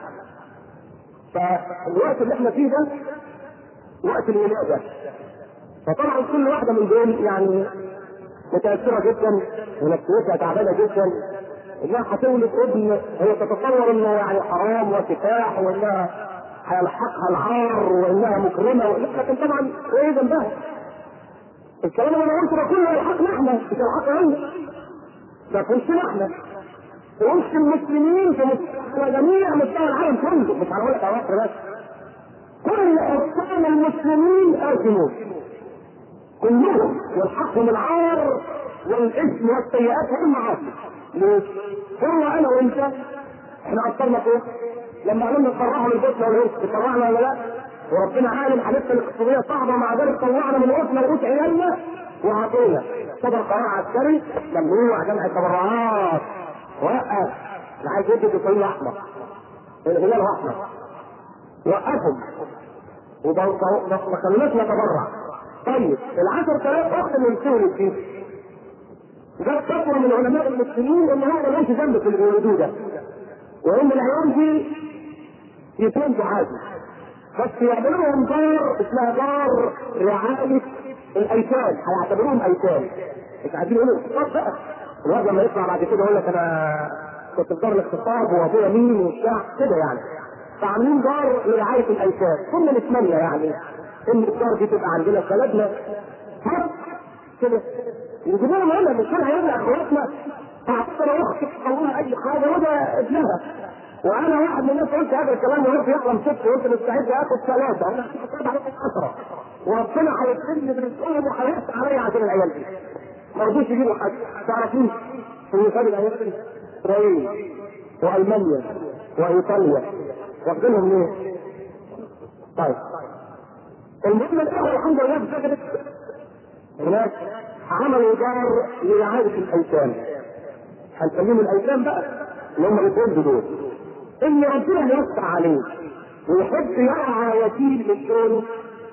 A: فالوقت اللي احنا فيه ده وقت الولادة فطبعا كل واحدة من دول يعني متأثرة جدا ونفسيتها تعبانة جدا انها هتولد ابن هي تتصور انه يعني حرام وكفاح وانها هيلحقها العار وانها مكرمه لكن طبعا ايه ذنبها؟ الكلام اللي انا قلته ده كله يلحقنا احنا مش يلحقنا هي ده كنتنا احنا ومش المسلمين في مستوى جميع مستوى العالم كله مش هنقول لك على مصر بس كل حكام المسلمين اثموا كلهم يلحقهم العار والاثم والسيئات والمعاصي ليه؟ هو انا وانت احنا قصرنا فوق لما قلنا نصرحوا للبطن والهيس صرحنا ولا لا؟ وربنا عالم حالتنا الاقتصاديه صعبه مع ذلك طلعنا من قوتنا لقوت عيالنا وعطينا صدر قرار عسكري ممنوع جمع التبرعات وقف اللي عايز يدي بيصير احمر الهلال احمر وقفهم وما خلوناش نتبرع طيب ال 10000 اخت اللي يمسكوا فيه ده كثر من علماء المسلمين ان هذا ليس ذنب في اللي بيولدوه ده وان العيال دي يتوبوا عادي بس يعملوا لهم دار اسمها دار رعايه الايتام هيعتبروهم ايتام مش عايزين يقولوا الاقتصاد بقى الواد لما يطلع بعد كده يقول لك انا كنت في دار الاقتصاد وابويا مين وبتاع كده يعني فعاملين دار لرعايه الايتام كنا نتمنى يعني ان الدار دي تبقى عندنا في بلدنا كده يجيبوا لهم هنا مش كده هيبقى اخواتنا تعتبر اختك تطلعها اي حاجه وده ابنها وانا واحد من الناس قلت هذا الكلام وقلت يحرم ست وقلت مستعد اخد ثلاثه انا هاخد عليكم عشره وربنا هيكتبني برزقهم وهيقطع عليا عشان العيال دي ما رضوش يجيبوا حاجه تعرفين في مثال الايام دي اسرائيل والمانيا وايطاليا واخدينهم ليه؟ طيب المهم الاخوه الحمد لله اتخذت هناك عملوا دار لرعايه الايتام هنسميهم الايتام بقى اللي هم الاثنين دول ان ربنا يوسع عليه ويحب يرعى يتيم من دول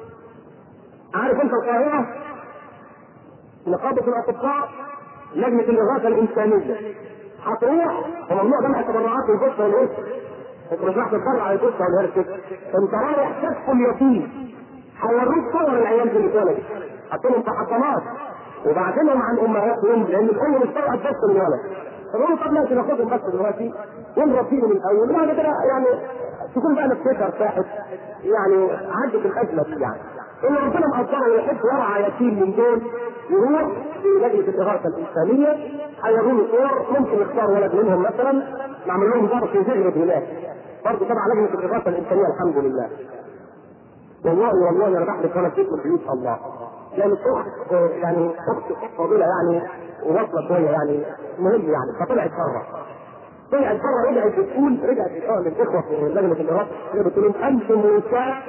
A: عارف انت القاهره نقابه الاطباء لجنه الاغاثه الانسانيه هتروح وممنوع جمع التبرعات والجثه والاسم انت مش رايح تتبرع على الجثه ولا الاسم انت رايح تدخل يتيم هيوروك صور العيال دي اللي اتولدت حاطين في حضانات وبعدينهم عن امهاتهم لان الام مش طالعه تبص للولد فقالوا طب ماشي ناخدهم بس دلوقتي ونربيهم الاول وبعد كده يعني تكون بقى نفسها ارتاحت يعني عدت الازمه دي يعني ان ربنا مقدره ويحب يرعى يتيم من دول يروح في لجنه الاغاثه الانسانيه هيروه صور ممكن يختار ولد منهم مثلا نعمل لهم ظرف يزغرب هناك برضه طبعا لجنه الاغاثه الانسانيه الحمد لله والله والله انا بحلف وانا في من بيوت الله كانت اخت يعني اخت فاضله يعني وواصله شويه يعني مهم يعني فطلعت بره طلعت بره رجعت بتقول رجعت اه من الاخوه في لجنه الاغاثه بتقول لهم انتم وسام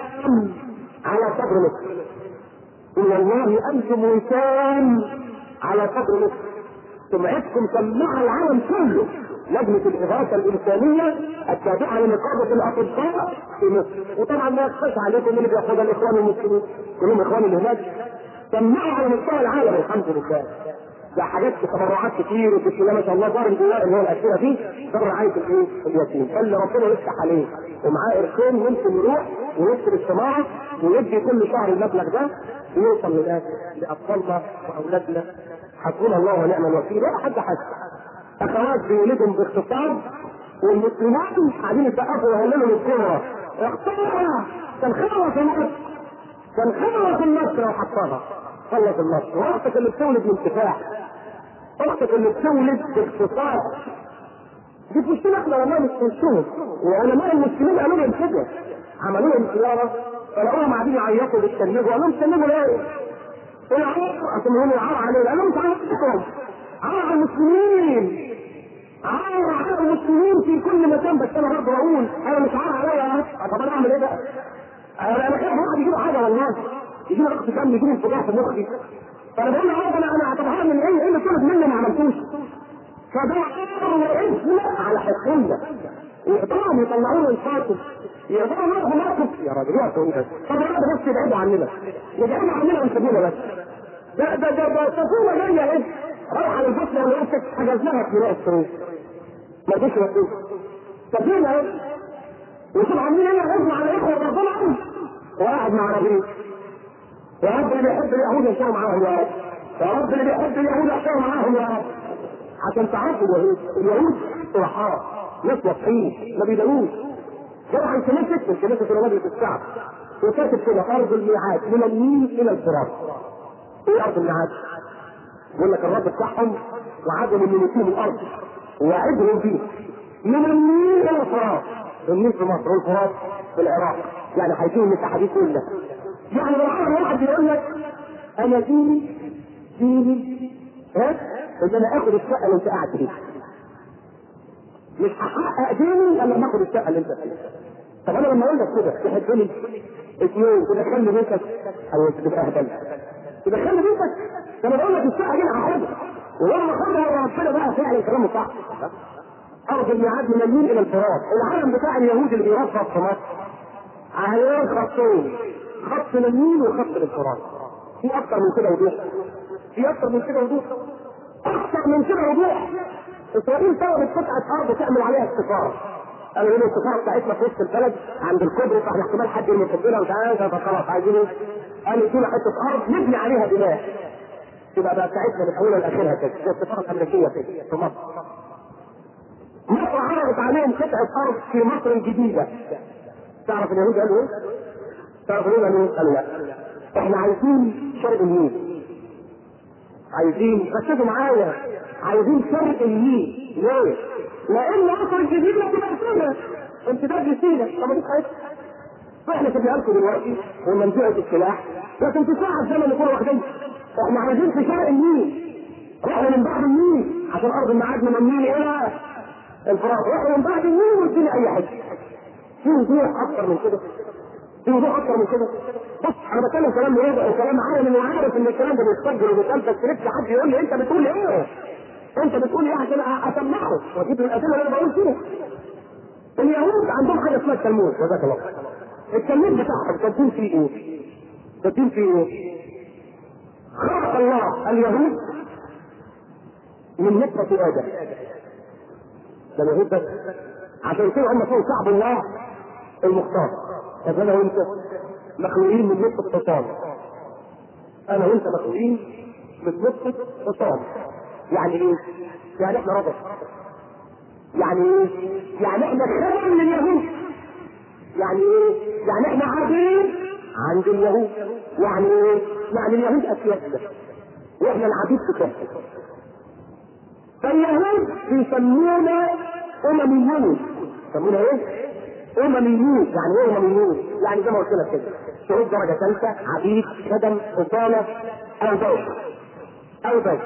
A: على صدر مصر والله انتم وسام على صدر مصر سمعتكم سمعها العالم كله لجنة الإغاثة الإنسانية التابعة لنقابة الأطباء في مصر، وطبعا ما يخفاش عليكم اللي بياخدها الإخوان المسلمين، كلهم إخوان اللي هناك، سمعوا على مستوى العالم الحمد لله. ده حاجات تبرعات كتير وبسم الله ما شاء الله دار الجوار اللي هو الأخيرة دي ده رعاية الإيه؟ اليتيم، فاللي ربنا يفتح عليه ومعاه قرشين ممكن يروح ويكتب الصناعة ويدي كل شهر المبلغ ده ويوصل للناس لأطفالنا وأولادنا حسبنا الله ونعم الوكيل ولا حد حاسس اخوات بيولدهم باختصار والمسلمين قاعدين يسقفوا ويهللوا للكبرى اختارها كان خبره في مصر كان خبره في مصر لو حطها خلص النصر واختك اللي بتولد من كفاح اختك اللي بتولد باختصار دي مشكلة احنا والله مش مشكلة وعلماء المسلمين قالوا لهم كده عملوا لهم زيارة فلقوهم قاعدين يعيطوا بالتنجيب وقال لهم تنجبوا ليه؟ العار عشان هم يعار علينا قال لهم تعالوا عار المسلمين عار على المسلمين في كل مكان بس انا برضه بقول انا مش عار عليا طب انا اعمل ايه بقى؟ انا خايف واحد يجيله حاجه والله يجيله ضغط دم يجيله انفجار في مخي فانا بقول له انا انا طب هعمل ايه؟ ايه اللي طلب مني ما عملتوش؟ فده امر اسم على حسيه يقدروا يطلعوا له الفاصل يقدروا ياخدوا موقف يا راجل يا ايه طب انا بس يبعدوا عننا يبعدوا عننا ويسيبونا بس ده ده ده ده سفينه جايه ايه رايحه للبصره اللي قلت حجزناها في ميناء السويس ما رضيش يودوها سفينه ايه وشوف عاملين ايه غزو على اخوه ربنا وقاعد مع نبيه يا رب اللي بيحب اليهود يشتغل معاهم يا رب يا رب اللي بيحب اليهود يشتغل معاهم يا رب عشان تعرفوا اليهود اليهود صلحاء ناس واضحين ما بيدقوش جرى عن كنيسة من كنيسة إلى مجلس الشعب وكاتب كده أرض الميعاد من النيل إلى الفرات إيه أرض الميعاد؟ يقول لك الرب بتاعهم وعدهم من يتيم الأرض ووعدهم فيه من النيل إلى الفرات النيل في مصر والفرات في العراق يعني هيجيهم المساحة دي كلها يعني لو واحد يقول لك أنا ديني ديني ها؟ إن أنا آخد الشقة اللي أنت قاعد فيها مش هحقق ديني الا لما اخد الشقه اللي انت فيها. طب انا لما اقول لك كده تحبني اثنين تدخلني بيتك او تبقى اهبل تدخلني بيتك ده انا بقول لك الشقه دي انا هاخدها ولما اخدها ربنا بقى فعلا كلامه صح ارض الميعاد من النيل الى الفرات العالم بتاع اليهود اللي بيرفض في مصر عيان خطين خط للنيل وخط للفرات في اكتر من كده وضوح في اكتر من كده وضوح اكتر من كده وضوح اسرائيل طلبت قطعه ارض تعمل عليها استفاره قالوا لنا السفاره بتاعتنا في وسط البلد عند الكوبري فاحنا احتمال حد يمسكنا مش عارف فخلاص عايزين ايه؟ قالوا ادونا حته ارض نبني عليها بناء تبقى بقى بتاعتنا من اولها لاخرها كده زي السفاره الامريكيه كده في مصر مصر عرضت عليهم قطعه ارض في مصر الجديده تعرف اليهود قالوا ايه؟ تعرف اليهود قالوا ايه؟ قالوا لا احنا عايزين شرق النيل عايزين ركزوا معايا عايزين شرق النيل ليه؟ لان مصر الجديده تبقى سينا امتداد لسينا طب دي حاجه احنا سيبناها لكم دلوقتي ومنزوعة السلاح لكن في ساعة الزمن يكونوا واخدين احنا عايزين في شرق النيل رحنا من بعد النيل عشان ارض الميعاد من النيل الى الفرات رحنا من بعد النيل وادينا اي حاجه في وضوح اكتر من كده في وضوح اكتر من كده بص انا بتكلم كلام واضح وكلام عالم وعارف ان الكلام ده بيتسجل وبيتقال بس لسه حد يقول لي انت بتقول ايه؟ انت بتقول ايه عشان اسمعه واجيب الاسئله اللي انا بقول فيها اليهود عندهم حاجه اسمها التلمود جزاك الله التلمود بتاعهم كاتبين فيه ايه؟ كاتبين فيه ايه؟ خلق الله اليهود من نطفة آدم ده اليهود بس عشان كده هم فوق شعب الله المختار طب انا وانت مخلوقين من نصف حصان انا وانت مخلوقين من نصف حصان يعني ايه؟ يعني احنا ربط يعني ايه؟ يعني احنا خدم لليهود يعني ايه؟ يعني احنا عبيد عند اليهود يعني ايه؟ يعني اليهود اسيادنا واحنا العبيد بتوعهم فاليهود بيسمونا امميون يسمونا ايه؟ امميون يعني ايه امميون؟ يعني زي ما قلت لك كده شهود درجه ثالثه عبيد خدم حصانه او بيت او بيت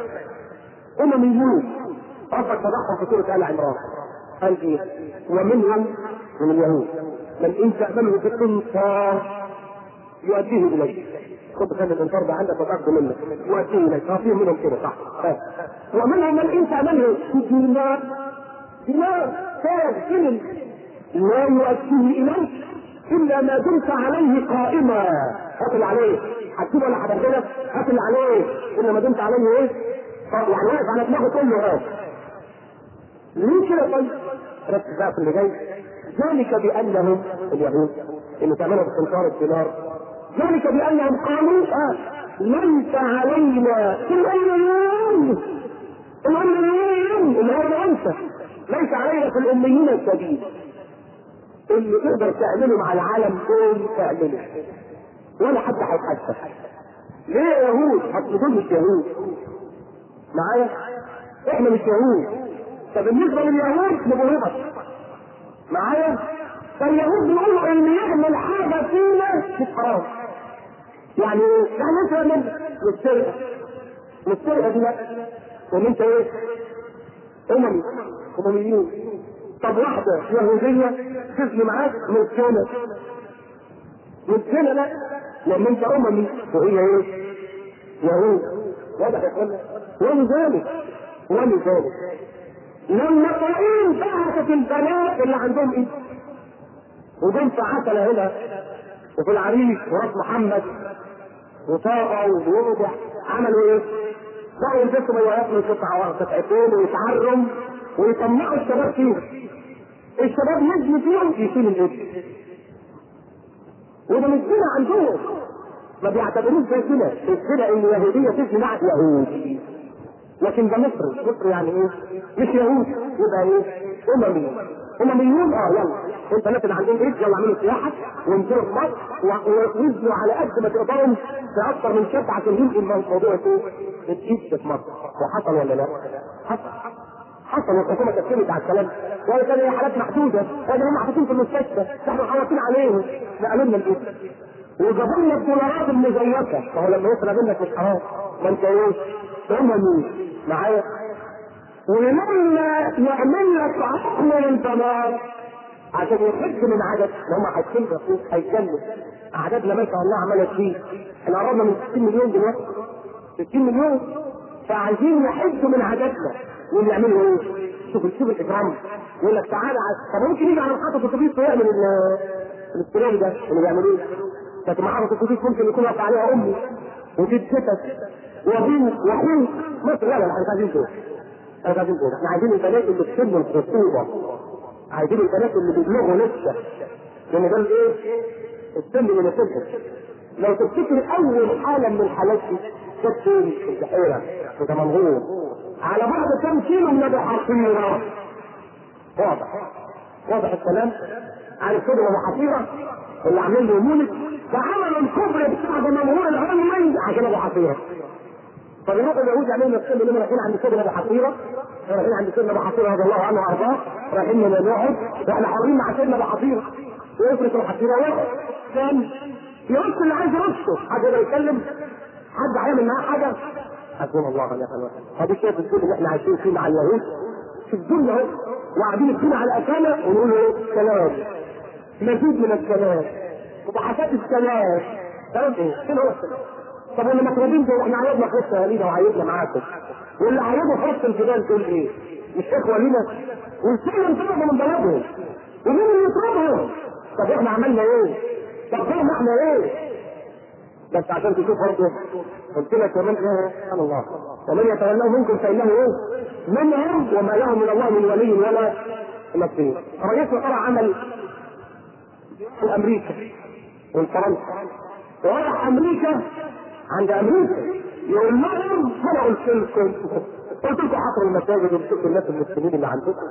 A: امميون ربك فضحهم في سوره ال عمران قال ايه؟ ومنهم من اليهود من ان تامنه بقنطار يؤديه اليك خد خلي الانكار ده عندك وتاخده منك يؤديه اليك اه فيهم منهم كده صح اه. ومنهم من ان تامنه بدينار دينار كان سلم لا يؤديه اليك الا ما دمت عليه قائما هات اللي عليه هتسيبه ولا هتاخدها هات اللي عليه الا ما دمت عليه ايه؟ اه يعني واقف على دماغه كله هات ليه كده طيب؟ ركز بقى في اللي جاي ذلك بانهم اليهود اللي تعملوا بقنطار الدينار ذلك بانهم قالوا آه ليس علينا الاميين الاميين اللي هو انت ليس علينا في الاميين السبيل اللي تقدر تعمله مع العالم كله تعمله ولا حد هيتحدث ليه يا يهود؟ اصل دول مش يهود معايا؟ احنا مش يهود فبالنسبه لليهود نبغضك معايا؟ فاليهود بيقولوا ان يعمل حاجه فينا مش حرام يعني ايه؟ يعني انت من السرقه السرقه دي لا وان انت ايه؟ اممي امميون طب واحده يهوديه تزني معاك مسكينه مسكينه لا لان انت اممي وهي ايه؟ يهود واضح يا اخوانا؟ ولذلك ولذلك لما اسرائيل بعثت البنات اللي عندهم ايه؟ وجم في عسلة هنا وفي العريش وراس محمد وطاقة ووضع عملوا ايه؟ بقوا يلبسوا مايوهات من قطعة قطعتين ويتعرم ويطمعوا الشباب فيهم. الشباب يجري فيهم يشيل الابن. وده مش زنا عندهم. ما بيعتبروش زي كده، الزنا ان اليهودية تزني مع يهودي. لكن ده مصري، مصري يعني ايه؟ مش يهود يبقى ايه؟ اممي امميون اه يلا انت الناس اللي عندهم ايد يلا اعملوا سياحه وانزلوا في مصر ووزنوا على قد ما تقدروا في اكثر من شاب عشان ينقل الموضوع ايه؟ الايد في مصر وحصل ولا لا؟ حصل حصل والحكومه كتبت على الكلام وهي كان هي حالات محدوده لكن هم محطوطين في المستشفى احنا حاطين عليهم نقلوا لنا الايد وجابوا لنا الدولارات المزيفه فهو لما يسرق منك مش حرام ما انت ايه؟ اممي معايا ولما يعمل لك عقل البنات عشان يحج من عدد اللي هم حاجتين رسول هيتكلم اعدادنا ما شاء الله عملت فيه احنا قربنا من 60 مليون دلوقتي 60 مليون فعايزين يحجوا من عددنا واللي يعملوا ايه؟ شوف شوف الاكرام يقول لك تعالى طب ممكن يجي على محطه اتوبيس ويعمل الاستلام ده اللي بيعملوه لكن محطه اتوبيس ممكن يكون واقع عليها امي وجيب ستك وابوه واخوه مصر لا لا احنا مش عايزين كده احنا عايزين كده احنا عايزين البنات اللي بتسن الخطوبه عايزين البنات اللي بيبلغوا لسه لان ده الايه؟ السن اللي نسيبهم لو تفتكر اول حاله من الحالات دي كانت فين؟ في البحيره في دمنهور على بعد كم كيلو من ابو حصيره واضح واضح الكلام عارف كده ابو حصيره اللي عاملين له مولد فعملوا الكفر بتاع دمنهور العلمي عشان ابو حصيره فبيروح اليهود يعملوا نفسهم انهم رايحين عند سيدنا ابو حصيره رايحين عند سيدنا ابو حصيره رضي الله عنه وارضاه رايحين نقعد واحنا حاضرين مع سيدنا ابو حصيره ويفرق ابو حصيره واحد كان يرش اللي عايز يرشه حد يقدر يتكلم حد هيعمل معاه حاجه حسبنا الله ونعم الوكيل هذه شايف الدنيا اللي احنا عايشين فيه مع اليهود في الدنيا اهو وقاعدين الدنيا على اكانا ونقول ايه كلام مزيد من الكلام وبحثات الكلام كلام ايه؟ فين هو الكلام؟ طب واللي مطلوبين دول احنا عيبنا في وسط اهالينا وعيبنا معاكم واللي عيبوا في وسط الجبال دول ايه؟ مش اخوه لينا وازاي ينطلبوا من بلدهم ومين اللي يطردهم؟ طب احنا عملنا ايه؟ طب فهم احنا ايه؟ بس عشان تشوف برضه قلت لك كمان ايه سبحان الله ومن يتولاه منكم فانه ايه؟ منهم وما لهم من الله من ولي ولا نصير رئيس وقرا عمل في امريكا والفرنسا وراح امريكا عند امريكا يقول لهم انا قلت لكم قلت لكم حصروا المساجد ومسكوا الناس المسلمين اللي عندكم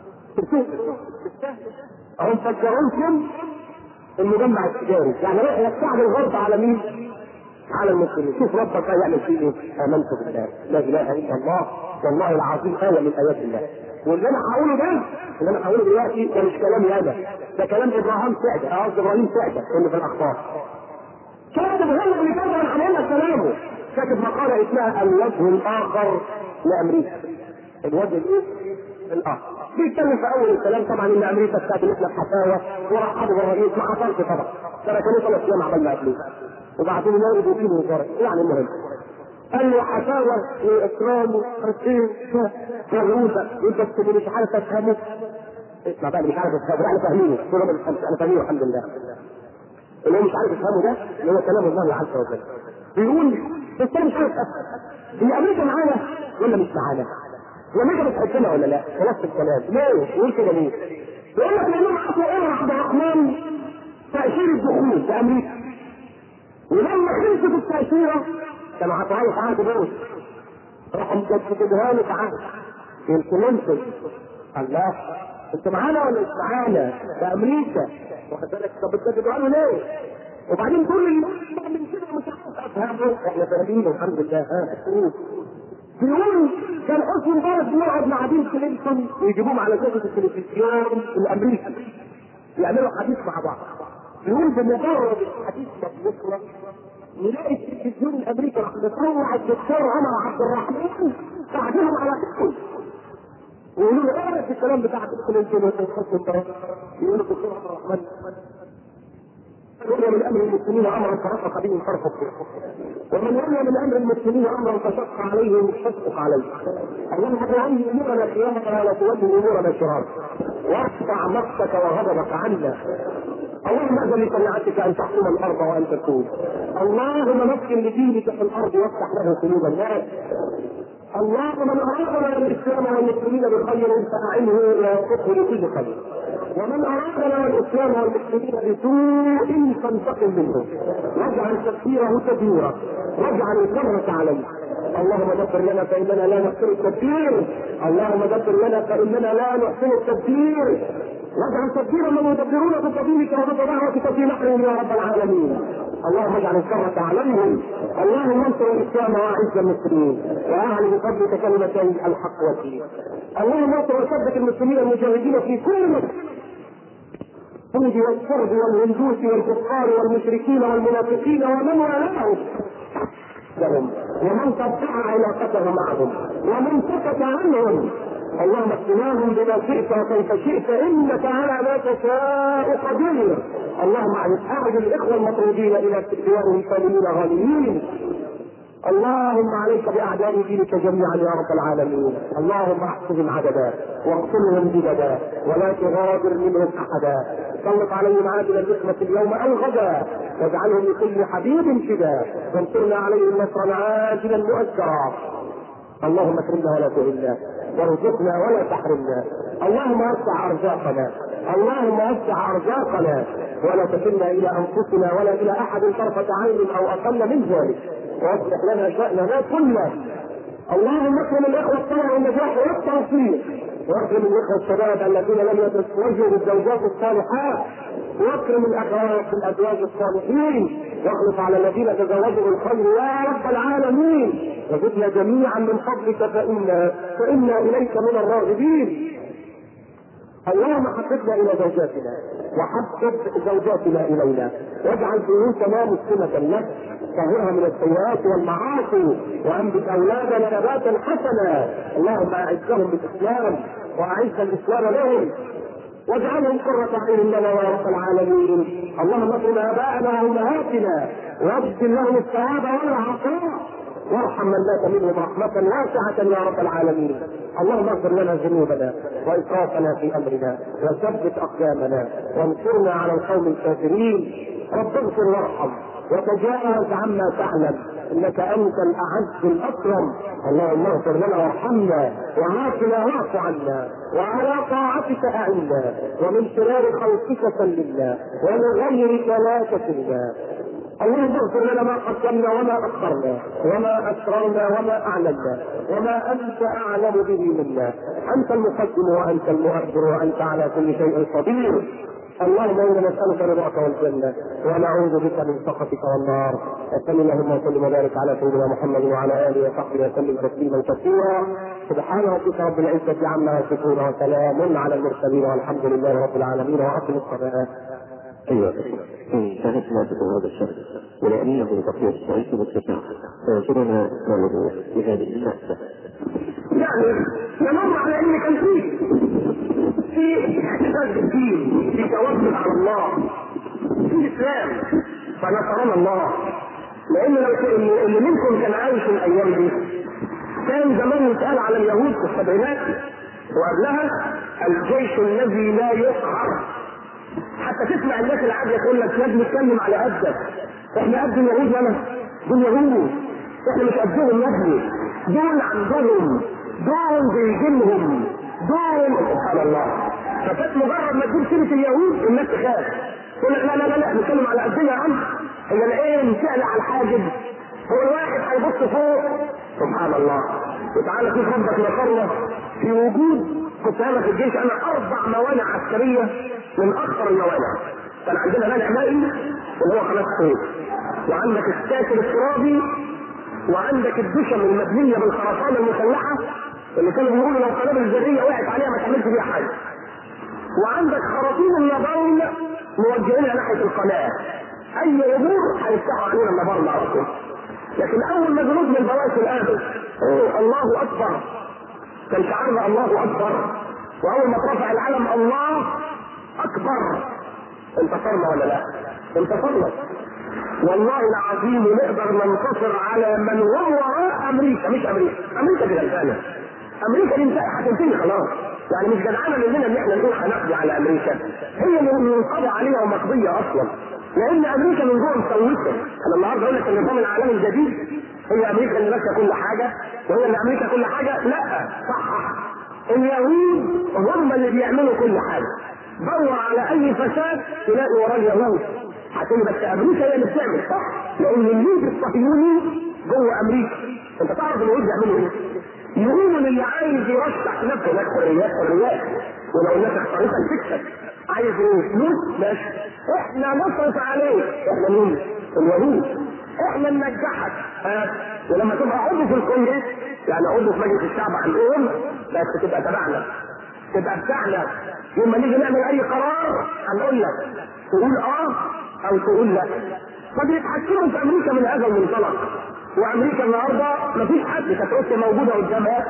A: هم فجرونكم المجمع التجاري يعني راح يستعمل الغرب على مين؟ على المسلمين شوف ربك يعمل فيه ايه؟ امنت بالله لا اله الا الله والله العظيم ايه من ايات الله واللي انا هقوله ده اللي انا هقوله دلوقتي ده مش كلامي انا ده كلام ابراهيم سعده قصدي ابراهيم سعده اللي في الاخبار كاتب هو اللي كاتب عن لنا كلامه كاتب مقاله اسمها الوجه الاخر لامريكا الوجه الايه؟ الاخر بيتكلم في اول الكلام طبعا ان امريكا استخدمت لنا الحفاوه ورحبوا بالرئيس ما حصلش طبعا كان كانوا ثلاث ايام عمل ما قبليه وبعدين نائب وفيه وزاره يعني المهم قال له حفاوه واكرام وترتيب وغروزه وانت تكون مش عارف تفهمه اسمع بقى مش عارف تفهمه احنا فاهمينه كل ما انا فاهمينه الحمد لله اللي هو مش عارف يفهمه ده اللي هو كلام الله عز وجل بيقول بس انا مش عارف افهم هي امريكا معانا ولا مش معانا؟ هي امريكا بتحبنا ولا لا؟ خلاص الكلام ليه؟ يقول كده ليه؟ بيقول لك لانهم عطوا ايه عبد الرحمن تاشير الدخول في امريكا ولما خلصت التاشيره كانوا عطوها له ساعات بوش راحوا مجددها له ساعات يمكن الله انت معانا ولا مش معانا؟ ده امريكا واخد بالك طب بتجددها له ليه؟ وبعدين كل اللي من كده مش عارف افهمه احنا فاهمين الحمد لله ها بيقول كان حسني مبارك بيقعد مع بيل كلينتون ويجيبوهم على شاشه التلفزيون الامريكي يعملوا حديث مع بعض بيقول بمجرد الحديث ما بيخلص نلاقي التلفزيون الامريكي راح مطلع الدكتور عمر عبد الرحمن بعدهم على طول ويقولوا له ايه رايك في الكلام بتاع كلينتون وحسني مبارك يقول له الدكتور عبد الرحمن ولي من امر المسلمين امرا فرفق به فرفق به ومن ولي من امر المسلمين امرا فشق عليه فاشفق عليه اللهم اجعلني امورنا خيانه ولا تولي امورنا شرارا وارفع نفسك وغضبك عنا اللهم اذن لشريعتك ان تحكم الارض وان تكون اللهم مسكن لدينك في الارض وافتح له قلوب الناس اللهم من ارادنا الاسلام والمسلمين بخير فاعنه ويوفقه لكل خير ومن ارادنا الاسلام والمسلمين بسوء فانتقم منه واجعل تدبيره تدبيرا واجعل الكرة عليه اللهم دبر لنا فاننا لا نحسن التدبير اللهم دبر لنا فاننا لا نحسن التدبير واجعل تدبير من يدبرون بسبيلك ورب دعوتك في نحرهم يا رب العالمين اللهم اجعل الكرة عليهم اللهم انصر الاسلام واعز المسلمين واعلي بفضلك كلمتي الحق والدين اللهم انصر وثبت المسلمين المجاهدين في كل مكان اليهود والكرد والهندوس والكفار والمشركين والمنافقين ومن والاهم لهم ومن قطع علاقته معهم ومن سكت عنهم اللهم اكفناهم بما شئت وكيف شئت انك على ما تشاء قدير اللهم اعد الاخوه المطرودين الى ديارهم سالمين غانمين اللهم عليك باعداء دينك جميعا يا رب العالمين اللهم احصهم عددا واقتلهم بددا ولا تغادر منهم احدا سلط عليهم عادل النقمة اليوم او غدا واجعلهم لكل حبيب فدا وانصرنا عليهم نصرا عاجلا مؤجرا اللهم اكرمنا ولا تهنا وارزقنا ولا تحرمنا اللهم وسع ارزاقنا اللهم وسع ارزاقنا ولا تكلنا الى انفسنا ولا الى احد طرفة عين او اقل من ذلك واصلح لنا شأننا كله اللهم اكرم الاخوة الطلبة والنجاح والتوفيق واكرم الاخوة الشباب الذين لم يتزوجوا بالزوجات الصالحات واكرم الاخوات بالازواج الصالحين واخلص على الذين تزوجوا بالخير يا رب العالمين وزدنا جميعا من فضلك فإنا فإنا إليك من الراغبين اللهم حببنا الى زوجاتنا وحبب زوجاتنا الينا واجعل بيوتنا مسلمة لك طهرها من السيئات والمعاصي وانبت اولادنا نباتا حسنا اللهم اعزهم بالاسلام واعز الاسلام لهم واجعلهم قرة عين لنا يا رب العالمين اللهم اكرم اباءنا وامهاتنا وابدل لهم الثواب والعطاء وارحم من مات منهم رحمة واسعة يا رب العالمين اللهم اغفر لنا ذنوبنا واسرافنا في امرنا وثبت اقدامنا وانصرنا على القوم الكافرين رب اغفر وارحم وتجاوز عما تعلم انك انت الاعز الاكرم اللهم اغفر لنا وارحمنا وعافنا واعف عنا وعلى طاعتك اعنا ومن شرار خلقك سلمنا ومن غيرك لا تكلنا اللهم اغفر لنا ما قدمنا وما اخرنا وما اسررنا وما اعلنا وما انت اعلم به منا انت المقدم وانت المؤخر وانت على كل شيء قدير اللهم انا نسالك رضاك والجنه ونعوذ بك من سخطك والنار وصل اللهم وسلم وبارك على سيدنا محمد وعلى اله وصحبه وسلم تسليما كثيرا سبحان ربك رب العزه عما يصفون وسلام على المرسلين والحمد لله رب العالمين واقم الصلاه
B: ايوه انتهت مادة هذا الشهر ولأنه بقية الصعيد والشفاعة فيجرنا نعمل بهذه المادة
A: يعني نمر على ان كان فيه في احتفال بالدين في توكل على الله في اسلام فنصرنا الله لان لو اللي اللي منكم كان عايش الايام دي كان زمان يتقال على اليهود في السبعينات وقبلها الجيش الذي لا يقهر حتى تسمع الناس العادية تقول لك يا ابني اتكلم على قدك احنا قد اليهود ولا دول يهود احنا مش قدهم يا ابني دول عندهم دول بيجيلهم دول سبحان الله فكانت مجرد ما تجيب سيره اليهود الناس تخاف تقول لك لا لا لا لا نتكلم على قدنا يا عم هي العين تعلى على الحاجب هو الواحد هيبص فوق سبحان الله وتعالى شوف ربك نصرنا في وجود كنت انا في الجيش انا اربع موانع عسكريه من اخطر الموانع كان عندنا مانع مائي اللي هو قناه السويس وعندك الساتر الترابي وعندك الدشم المبنيه بالخرسانه المسلحه اللي كانوا بيقولوا لو قنابل ذريه وقعت عليها ما تعملش بيها حاجه وعندك خراطيم النبال موجهينها ناحيه القناه اي عبور هيفتحوا علينا النبال على طول لكن اول ما جنود من البواسل قالوا أوه الله اكبر كان شعارنا الله اكبر واول ما اترفع العلم الله اكبر انتصرنا ولا لا؟ انتصرنا والله العظيم نقدر ننتصر على من هو وراء امريكا مش امريكا امريكا دي غلبانه امريكا دي هتنتهي خلاص يعني مش جدعانه مننا ان احنا نقول هنقضي على امريكا هي اللي منقضي عليها ومقضيه اصلا لان امريكا من جوه مسوسه انا النهارده اقول لك النظام العالمي الجديد هي امريكا اللي ماسكه كل حاجه وهي اللي امريكا كل حاجه لا صح اليهود هم اللي بيعملوا كل حاجه دور على اي فساد تلاقي وراه اليهود هتقول بس امريكا هي اللي بتعمل صح لان الليج الصهيوني جوه امريكا انت تعرف اليهود بيعملوا ايه؟ يقولوا للي عايز يرشح نفسه لك حريات حريات ولو الناس اختارتك تكسب عايز ايه؟ فلوس؟ ماشي احنا نصرف عليك احنا مين؟ اليهود احنا ننجحك ها ولما تبقى عضو في الكونجرس يعني عضو في مجلس الشعب عندهم بس تبقى تبعنا تبقى بتاعنا لما نيجي نعمل اي قرار هنقول لك تقول اه او تقول لا فبيتحكموا في امريكا من هذا المنطلق وامريكا النهارده مفيش حد كانت روسيا موجوده قدامها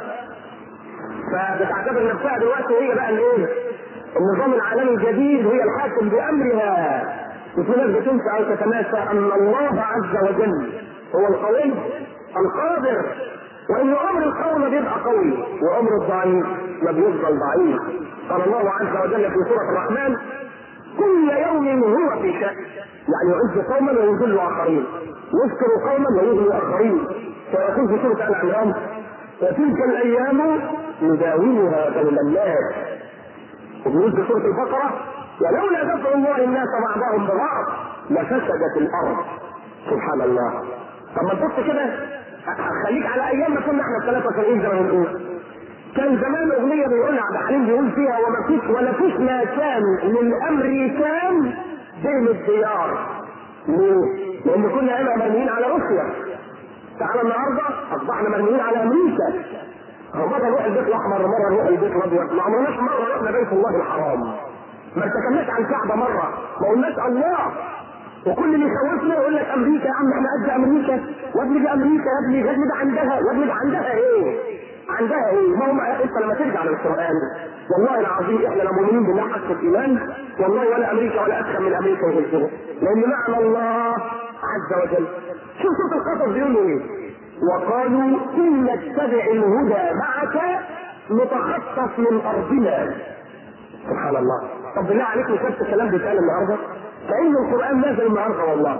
A: فبتعتبر نفسها دلوقتي هي بقى الايه؟ النظام العالمي الجديد هي الحاكم بامرها وفي ناس بتنسى او تتناسى ان الله عز وجل هو القوي القادر وان امر القوي ما بيبقى قوي وامر الضعيف ما بيفضل ضعيف قال الله عز وجل في سوره الرحمن كل يوم هو في شأن يعني يعز قوما ويذل اخرين يذكر قوما ويغني اخرين فيقول في سوره ال عمران وتلك الايام نداولها بين الناس وبيقول في سوره البقره ولولا دفع الله الناس بعضهم ببعض لفسدت الارض سبحان الله طب ما تبص كده خليك على ايام ما كنا احنا الثلاثه فرقين زي ما بنقول كان زمان اغنيه بيقولها عبد الحليم بيقول فيها وما فيش ولا فيش ما كان للامريكان بين الديار ليه؟ لان كنا هنا مرميين على روسيا تعالى النهارده اصبحنا مرميين على امريكا هو مره نروح البيت الاحمر مره نروح البيت الابيض ما عمرناش مره رحنا بيت الله الحرام ما ارتكبناش على الكعبه مره ما قلناش الله وكل اللي يخوفنا يقول لك امريكا يا عم احنا قد امريكا يا ابني دي امريكا يا ابني يا ابني ده عندها يا ابني ده عندها ايه؟ عندها ايه؟ ما هم انت لما ترجع للقران والله العظيم احنا لو مؤمنين بالله حق الايمان والله ولا امريكا ولا ادخل من امريكا يهزموا لان معنى الله عز وجل شوف سوره القصص بيقولوا ايه؟ وقالوا ان نتبع الهدى معك نتخطف من ارضنا سبحان الله طب بالله عليك مش نفس الكلام بيتقال النهارده كان القران نازل النهارده والله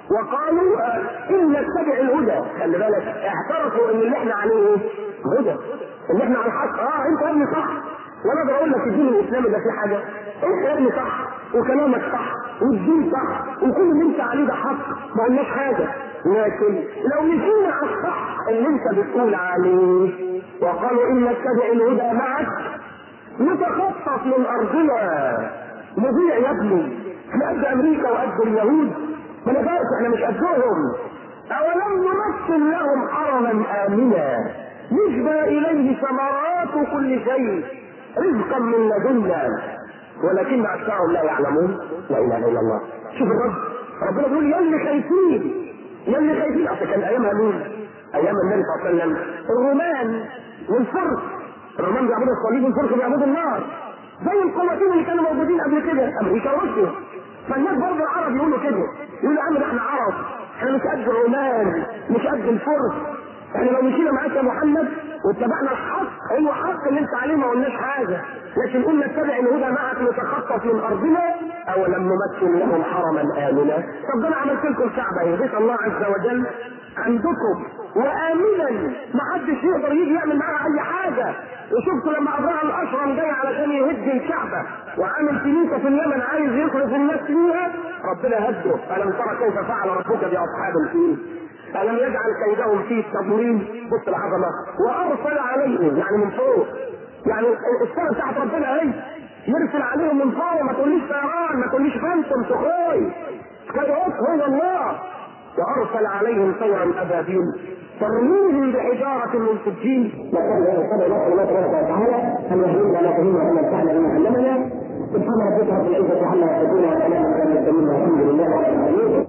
A: وقالوا آه، ان نتبع الهدى خلي بالك اعترفوا ان اللي احنا عليه ايه؟ هدى ان احنا على الحق اه انت يا ابني صح وانا اقدر اقول لك الدين الاسلامي ده فيه حاجه انت يا ابني صح وكلامك صح والدين صح وكل اللي انت عليه ده حق ما قلناش حاجه لكن لو مشينا على الصح اللي انت بتقول عليه وقالوا ان نتبع الهدى معك نتخطف من ارضنا نضيع يا ابني احنا قد امريكا وقد اليهود ما نقدرش احنا مش قدهم اولم نمثل لهم حرما امنا يجبى اليه ثمرات كل شيء رزقا من لدنا ولكن اكثرهم لا يعلمون لا اله الا الله شوف الرب ربنا بيقول يا اللي خايفين يا اللي خايفين اصل كان ايامها مين؟ ايام النبي صلى الله عليه وسلم الرومان والفرس الرومان بيعبدوا الصليب والفرس بيعبدوا النار زي القوتين اللي كانوا موجودين قبل كده امريكا وروسيا فالناس برضه العرب يقولوا كده يقولوا يا عم ده احنا عرب احنا مش قد الرومان مش قد الفرس احنا لو مشينا معاك يا محمد واتبعنا الحق هو حق اللي انت عليه ما قلناش حاجه لكن قلنا اتبع الهدى معك نتخطف من ارضنا اولم نمثل لهم حرما امنا طب ده انا عملت لكم كعبه يهديك الله عز وجل عندكم وامنا ما حدش يقدر يجي يعمل معاها اي حاجه وشفتوا لما ابراهيم الاشرم جاي علشان يهد الكعبه وعامل كنيسه في اليمن عايز يخلص الناس فيها ربنا هده الم ترى كيف فعل ربك باصحاب الفيل ألم يجعل كيدهم في تضليل بص العظمة وأرسل عليهم يعني من فوق يعني السنة بتاعت ربنا اهي يرسل عليهم من فوق ما تقوليش طيران ما تقوليش فانتم سخوي كيف هو الله وأرسل عليهم طيرا أبابيل ترميهم بحجارة من سجين
B: نسأل الله تبارك وتعالى أن يهدينا لا تهينا وأن ينفعنا بما علمنا سبحان ربك رب العزة عما يصفون وسلام على المرسلين والحمد لله رب العالمين